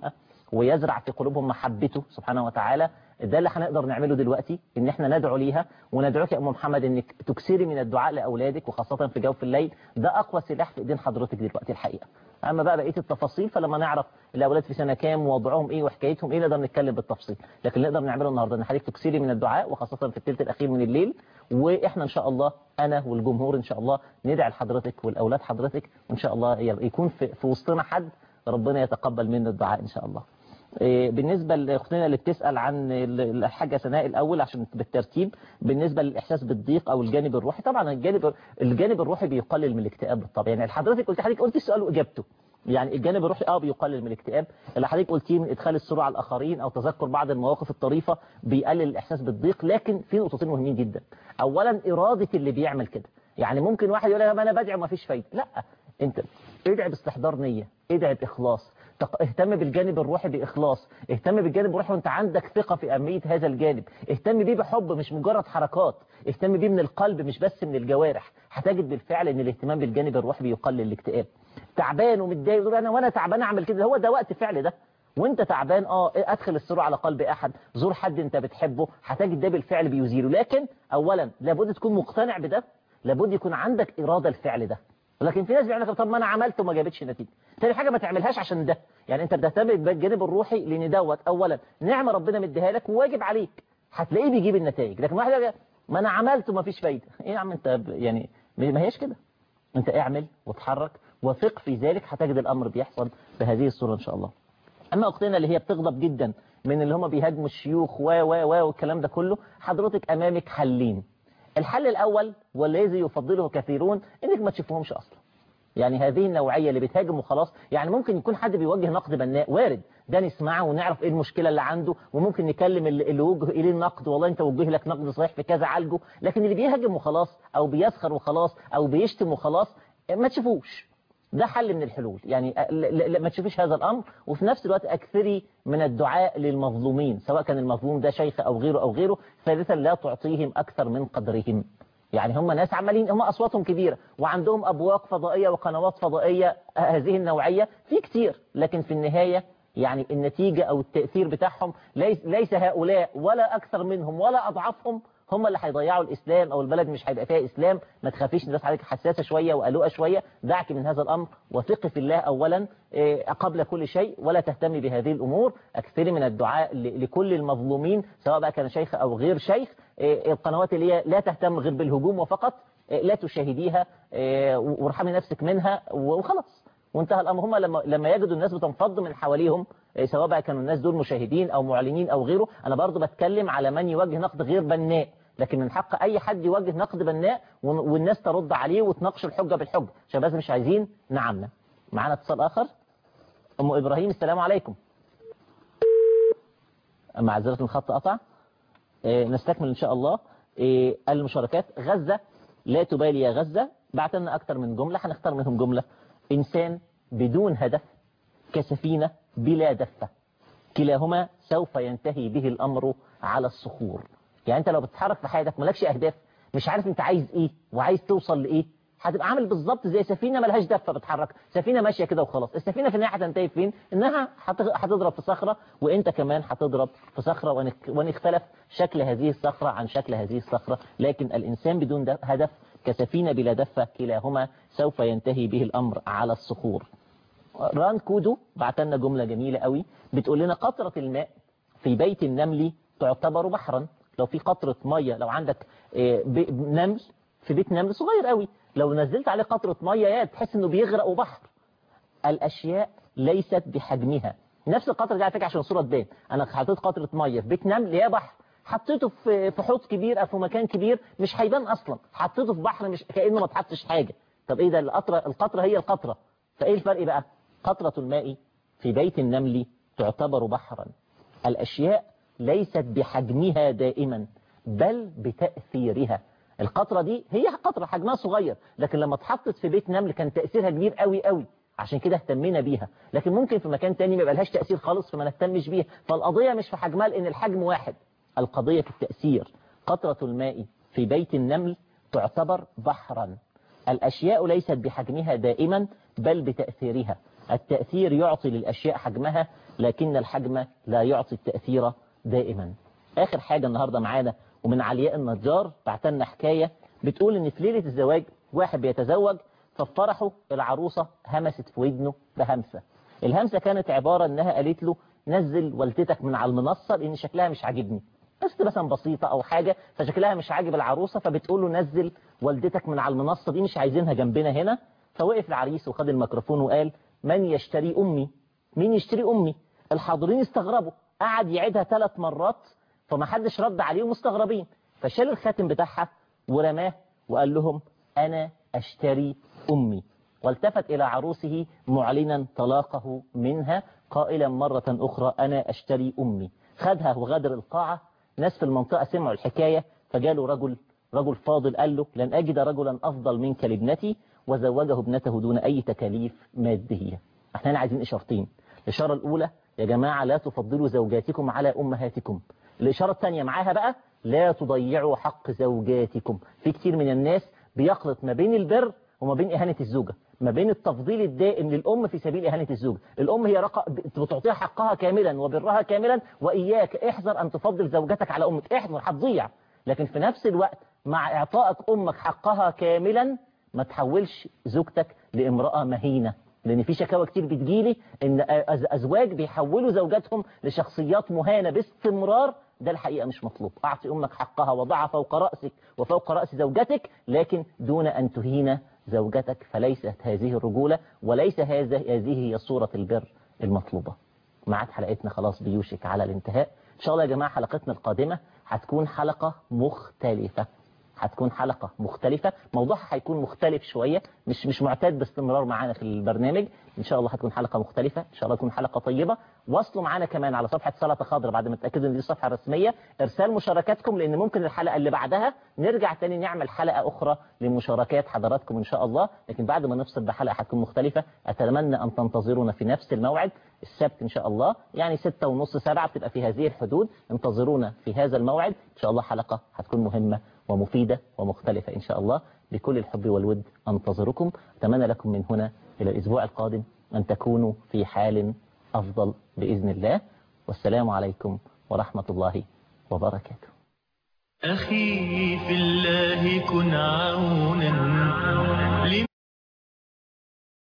ويزرع في قلوبهم محبته سبحانه وتعالى ده اللي هنقدر نعمله دلوقتي ان احنا ندعو ليها وندعوك يا ام محمد انك تكسري من الدعاء لاولادك وخاصه في جوف الليل ده اقوى سلاح في ايدين حضرتك دلوقتي الحقيقه اما بقى بقيه التفاصيل فلما نعرف الاولاد في سنه كام ووضعهم ايه وحكايتهم ايه نقدر نتكلم بالتفصيل لكن اللي نقدر نعمله النهارده ان حضرتك تكسري من الدعاء وخاصه في الثلث الاخير من الليل واحنا ان شاء الله انا والجمهور ان شاء الله ندعي لحضرتك والاولاد حضرتك وان شاء الله يكون في, في وسطنا حد ربنا يتقبل منا الدعاء ان شاء الله إيه، بالنسبة لأختنا اللي بتسأل عن ال- الحاجة سناء الأول عشان بالترتيب بالنسبة للإحساس بالضيق أو الجانب الروحي طبعا الجانب الجانب الروحي بيقلل من الاكتئاب بالطبع يعني حضرتك قلت حضرتك قلت السؤال وإجابته يعني الجانب الروحي اه بيقلل من الاكتئاب اللي حضرتك قلتيه من ادخال السرور على الاخرين او تذكر بعض المواقف الطريفه بيقلل الاحساس بالضيق لكن في نقطتين مهمين جدا اولا اراده اللي بيعمل كده يعني ممكن واحد يقول لك ما انا بدعي وما فيش فايده لا انت ادعي باستحضار نيه ادعي باخلاص تق- اهتم بالجانب الروحي بإخلاص اهتم بالجانب الروحي وانت عندك ثقة في أهمية هذا الجانب اهتم بيه بحب مش مجرد حركات اهتم بيه من القلب مش بس من الجوارح هتجد بالفعل ان الاهتمام بالجانب الروحي بيقلل الاكتئاب تعبان ومتضايق يقول انا وانا تعبان اعمل كده هو ده وقت فعل ده وانت تعبان اه ادخل السرور على قلب احد زور حد انت بتحبه هتجد ده بالفعل بيزيله لكن اولا لابد تكون مقتنع بده لابد يكون عندك إرادة الفعل ده لكن في ناس بيعمل لك طب ما انا عملت وما جابتش نتيجه تاني حاجه ما تعملهاش عشان ده يعني انت بتهتم بالجانب الروحي لان دوت اولا نعمه ربنا مديها لك وواجب عليك هتلاقيه بيجيب النتائج لكن واحد يقول ما انا عملت وما فيش فايده ايه يا عم انت ب- يعني ما هيش كده انت اعمل وتحرك وثق في ذلك هتجد الامر بيحصل بهذه الصوره ان شاء الله اما اختنا اللي هي بتغضب جدا من اللي هم بيهاجموا الشيوخ و و و والكلام ده كله حضرتك امامك حلين الحل الاول والذي يفضله كثيرون انك ما تشوفهمش اصلا يعني هذه النوعية اللي بتهاجم وخلاص يعني ممكن يكون حد بيوجه نقد بناء وارد ده نسمعه ونعرف ايه المشكلة اللي عنده وممكن نكلم اللي اللي وجه اليه النقد والله انت وجه لك نقد صحيح في كذا عالجه لكن اللي بيهاجم وخلاص او بيسخر وخلاص او بيشتم وخلاص ما تشوفوش ده حل من الحلول يعني لا- لا- لا- ما تشوفيش هذا الأمر وفي نفس الوقت أكثري من الدعاء للمظلومين سواء كان المظلوم ده شيخ أو غيره أو غيره ثالثا لا تعطيهم أكثر من قدرهم يعني هم ناس عمالين هم أصواتهم كبيرة وعندهم أبواق فضائية وقنوات فضائية هذه النوعية في كتير لكن في النهاية يعني النتيجة أو التأثير بتاعهم ليس, ليس هؤلاء ولا أكثر منهم ولا أضعفهم هم اللي هيضيعوا الإسلام أو البلد مش هيبقى فيها إسلام ما تخافيش الناس عليك حساسة شوية وقلوقة شوية دعك من هذا الأمر وثقي في الله أولا إيه، قبل كل شيء ولا تهتمي بهذه الأمور أكثري من الدعاء ل- لكل المظلومين سواء بقى كان شيخ أو غير شيخ إيه، القنوات اللي هي لا تهتم غير بالهجوم وفقط إيه، لا تشاهديها إيه، وارحمي نفسك منها وخلاص وانتهى الامر هم لما لما يجدوا الناس بتنفض من حواليهم إيه، سواء بقى كانوا الناس دول مشاهدين او معلنين او غيره انا برضو بتكلم على من يوجه نقد غير بناء لكن من حق اي حد يوجه نقد بناء ون- والناس ترد عليه وتناقش الحجه بالحجه عشان بس مش عايزين نعمنا معانا اتصال اخر ام ابراهيم السلام عليكم معذره الخط قطع إيه، نستكمل ان شاء الله إيه، المشاركات غزه لا تبالي يا غزه بعت لنا اكتر من جمله هنختار منهم جمله انسان بدون هدف كسفينه بلا دفه كلاهما سوف ينتهي به الامر على الصخور يعني انت لو بتتحرك في حياتك مالكش اهداف مش عارف انت عايز ايه وعايز توصل لايه هتبقى عامل بالظبط زي سفينه ملهاش دفه بتحرك سفينه ماشيه كده وخلاص السفينه في النهايه هتنتهي فين انها هت- هتضرب في صخره وانت كمان هتضرب في صخره وان وان اختلف شكل هذه الصخره عن شكل هذه الصخره لكن الانسان بدون د- هدف كسفينه بلا دفه كلاهما سوف ينتهي به الامر على الصخور ران كودو بعت لنا جملة جميلة قوي بتقول لنا قطرة الماء في بيت النمل تعتبر بحرا لو في قطرة مية لو عندك آه، ب- نمل في بيت نمل صغير قوي لو نزلت عليه قطرة مية يا تحس انه بيغرق وبحر الاشياء ليست بحجمها نفس القطرة دي على فكرة عشان الصورة تبان انا حطيت قطرة مية في بيت نمل يا بحر حطيته في في حوض كبير او في مكان كبير مش هيبان اصلا حطيته في بحر مش كانه ما اتحطش حاجه طب ايه ده القطره القطره هي القطره فايه الفرق بقى قطره الماء في بيت النمل تعتبر بحرا الاشياء ليست بحجمها دائما بل بتاثيرها القطره دي هي قطره حجمها صغير لكن لما اتحطت في بيت نمل كان تاثيرها كبير قوي قوي عشان كده اهتمينا بيها لكن ممكن في مكان تاني ما يبقى لهاش تاثير خالص فما نهتمش بيها فالقضيه مش في حجمها لان الحجم واحد القضيه في التاثير قطره الماء في بيت النمل تعتبر بحرا الأشياء ليست بحجمها دائما بل بتأثيرها التأثير يعطي للأشياء حجمها لكن الحجم لا يعطي التأثير دائما آخر حاجة النهاردة معانا ومن علياء النجار بعتلنا حكاية بتقول إن في ليلة الزواج واحد بيتزوج ففي فرحه العروسة همست في ودنه بهمسة الهمسة كانت عبارة إنها قالت له نزل والدتك من على المنصة لأن شكلها مش عاجبني بس مثلا بسيطة أو حاجة فشكلها مش عاجب العروسة فبتقول له نزل والدتك من على المنصة دي مش عايزينها جنبنا هنا فوقف العريس وخد الميكروفون وقال من يشتري أمي مين يشتري أمي الحاضرين استغربوا قعد يعيدها ثلاث مرات فما حدش رد عليه مستغربين فشال الخاتم بتاعها ورماه وقال لهم أنا أشتري أمي والتفت إلى عروسه معلنا طلاقه منها قائلا مرة أخرى أنا أشتري أمي خدها وغادر القاعة ناس في المنطقة سمعوا الحكاية فجاله رجل رجل فاضل قال له لن أجد رجلا أفضل منك لابنتي وزوجه ابنته دون أي تكاليف مادية احنا هنا عايزين إشارتين الإشارة الأولى يا جماعة لا تفضلوا زوجاتكم على أمهاتكم الإشارة الثانية معاها بقى لا تضيعوا حق زوجاتكم في كتير من الناس بيخلط ما بين البر وما بين إهانة الزوجة ما بين التفضيل الدائم للأم في سبيل إهانة الزوج الأم هي رق... بتعطيها حقها كاملا وبرها كاملا وإياك احذر أن تفضل زوجتك على أمك احذر هتضيع لكن في نفس الوقت مع إعطائك أمك حقها كاملا ما تحولش زوجتك لامرأة مهينة لأن في شكاوى كتير بتجيلي إن أزواج بيحولوا زوجاتهم لشخصيات مهانة باستمرار ده الحقيقة مش مطلوب أعطي أمك حقها وضعها فوق رأسك وفوق رأس زوجتك لكن دون أن تهين زوجتك فليست هذه الرجولة وليس هذا هذه هي صورة البر المطلوبة معاد حلقتنا خلاص بيوشك على الانتهاء إن شاء الله يا جماعة حلقتنا القادمة هتكون حلقة مختلفة هتكون حلقة مختلفة موضوعها هيكون مختلف شوية مش مش معتاد باستمرار معانا في البرنامج إن شاء الله هتكون حلقة مختلفة إن شاء الله تكون حلقة طيبة واصلوا معانا كمان على صفحة سلطة خضراء بعد ما تأكدوا إن دي الصفحة الرسمية إرسال مشاركاتكم لأن ممكن الحلقة اللي بعدها نرجع تاني نعمل حلقة أخرى لمشاركات حضراتكم إن شاء الله لكن بعد ما نفصل بحلقة هتكون مختلفة أتمنى أن تنتظرونا في نفس الموعد السبت إن شاء الله يعني ستة ونص سبعة بتبقى في هذه الحدود انتظرونا في هذا الموعد إن شاء الله حلقة هتكون مهمة ومفيدة ومختلفة إن شاء الله بكل الحب والود أنتظركم أتمنى لكم من هنا إلى الأسبوع القادم أن تكونوا في حال أفضل بإذن الله والسلام عليكم ورحمة الله وبركاته أخي في الله كن عونا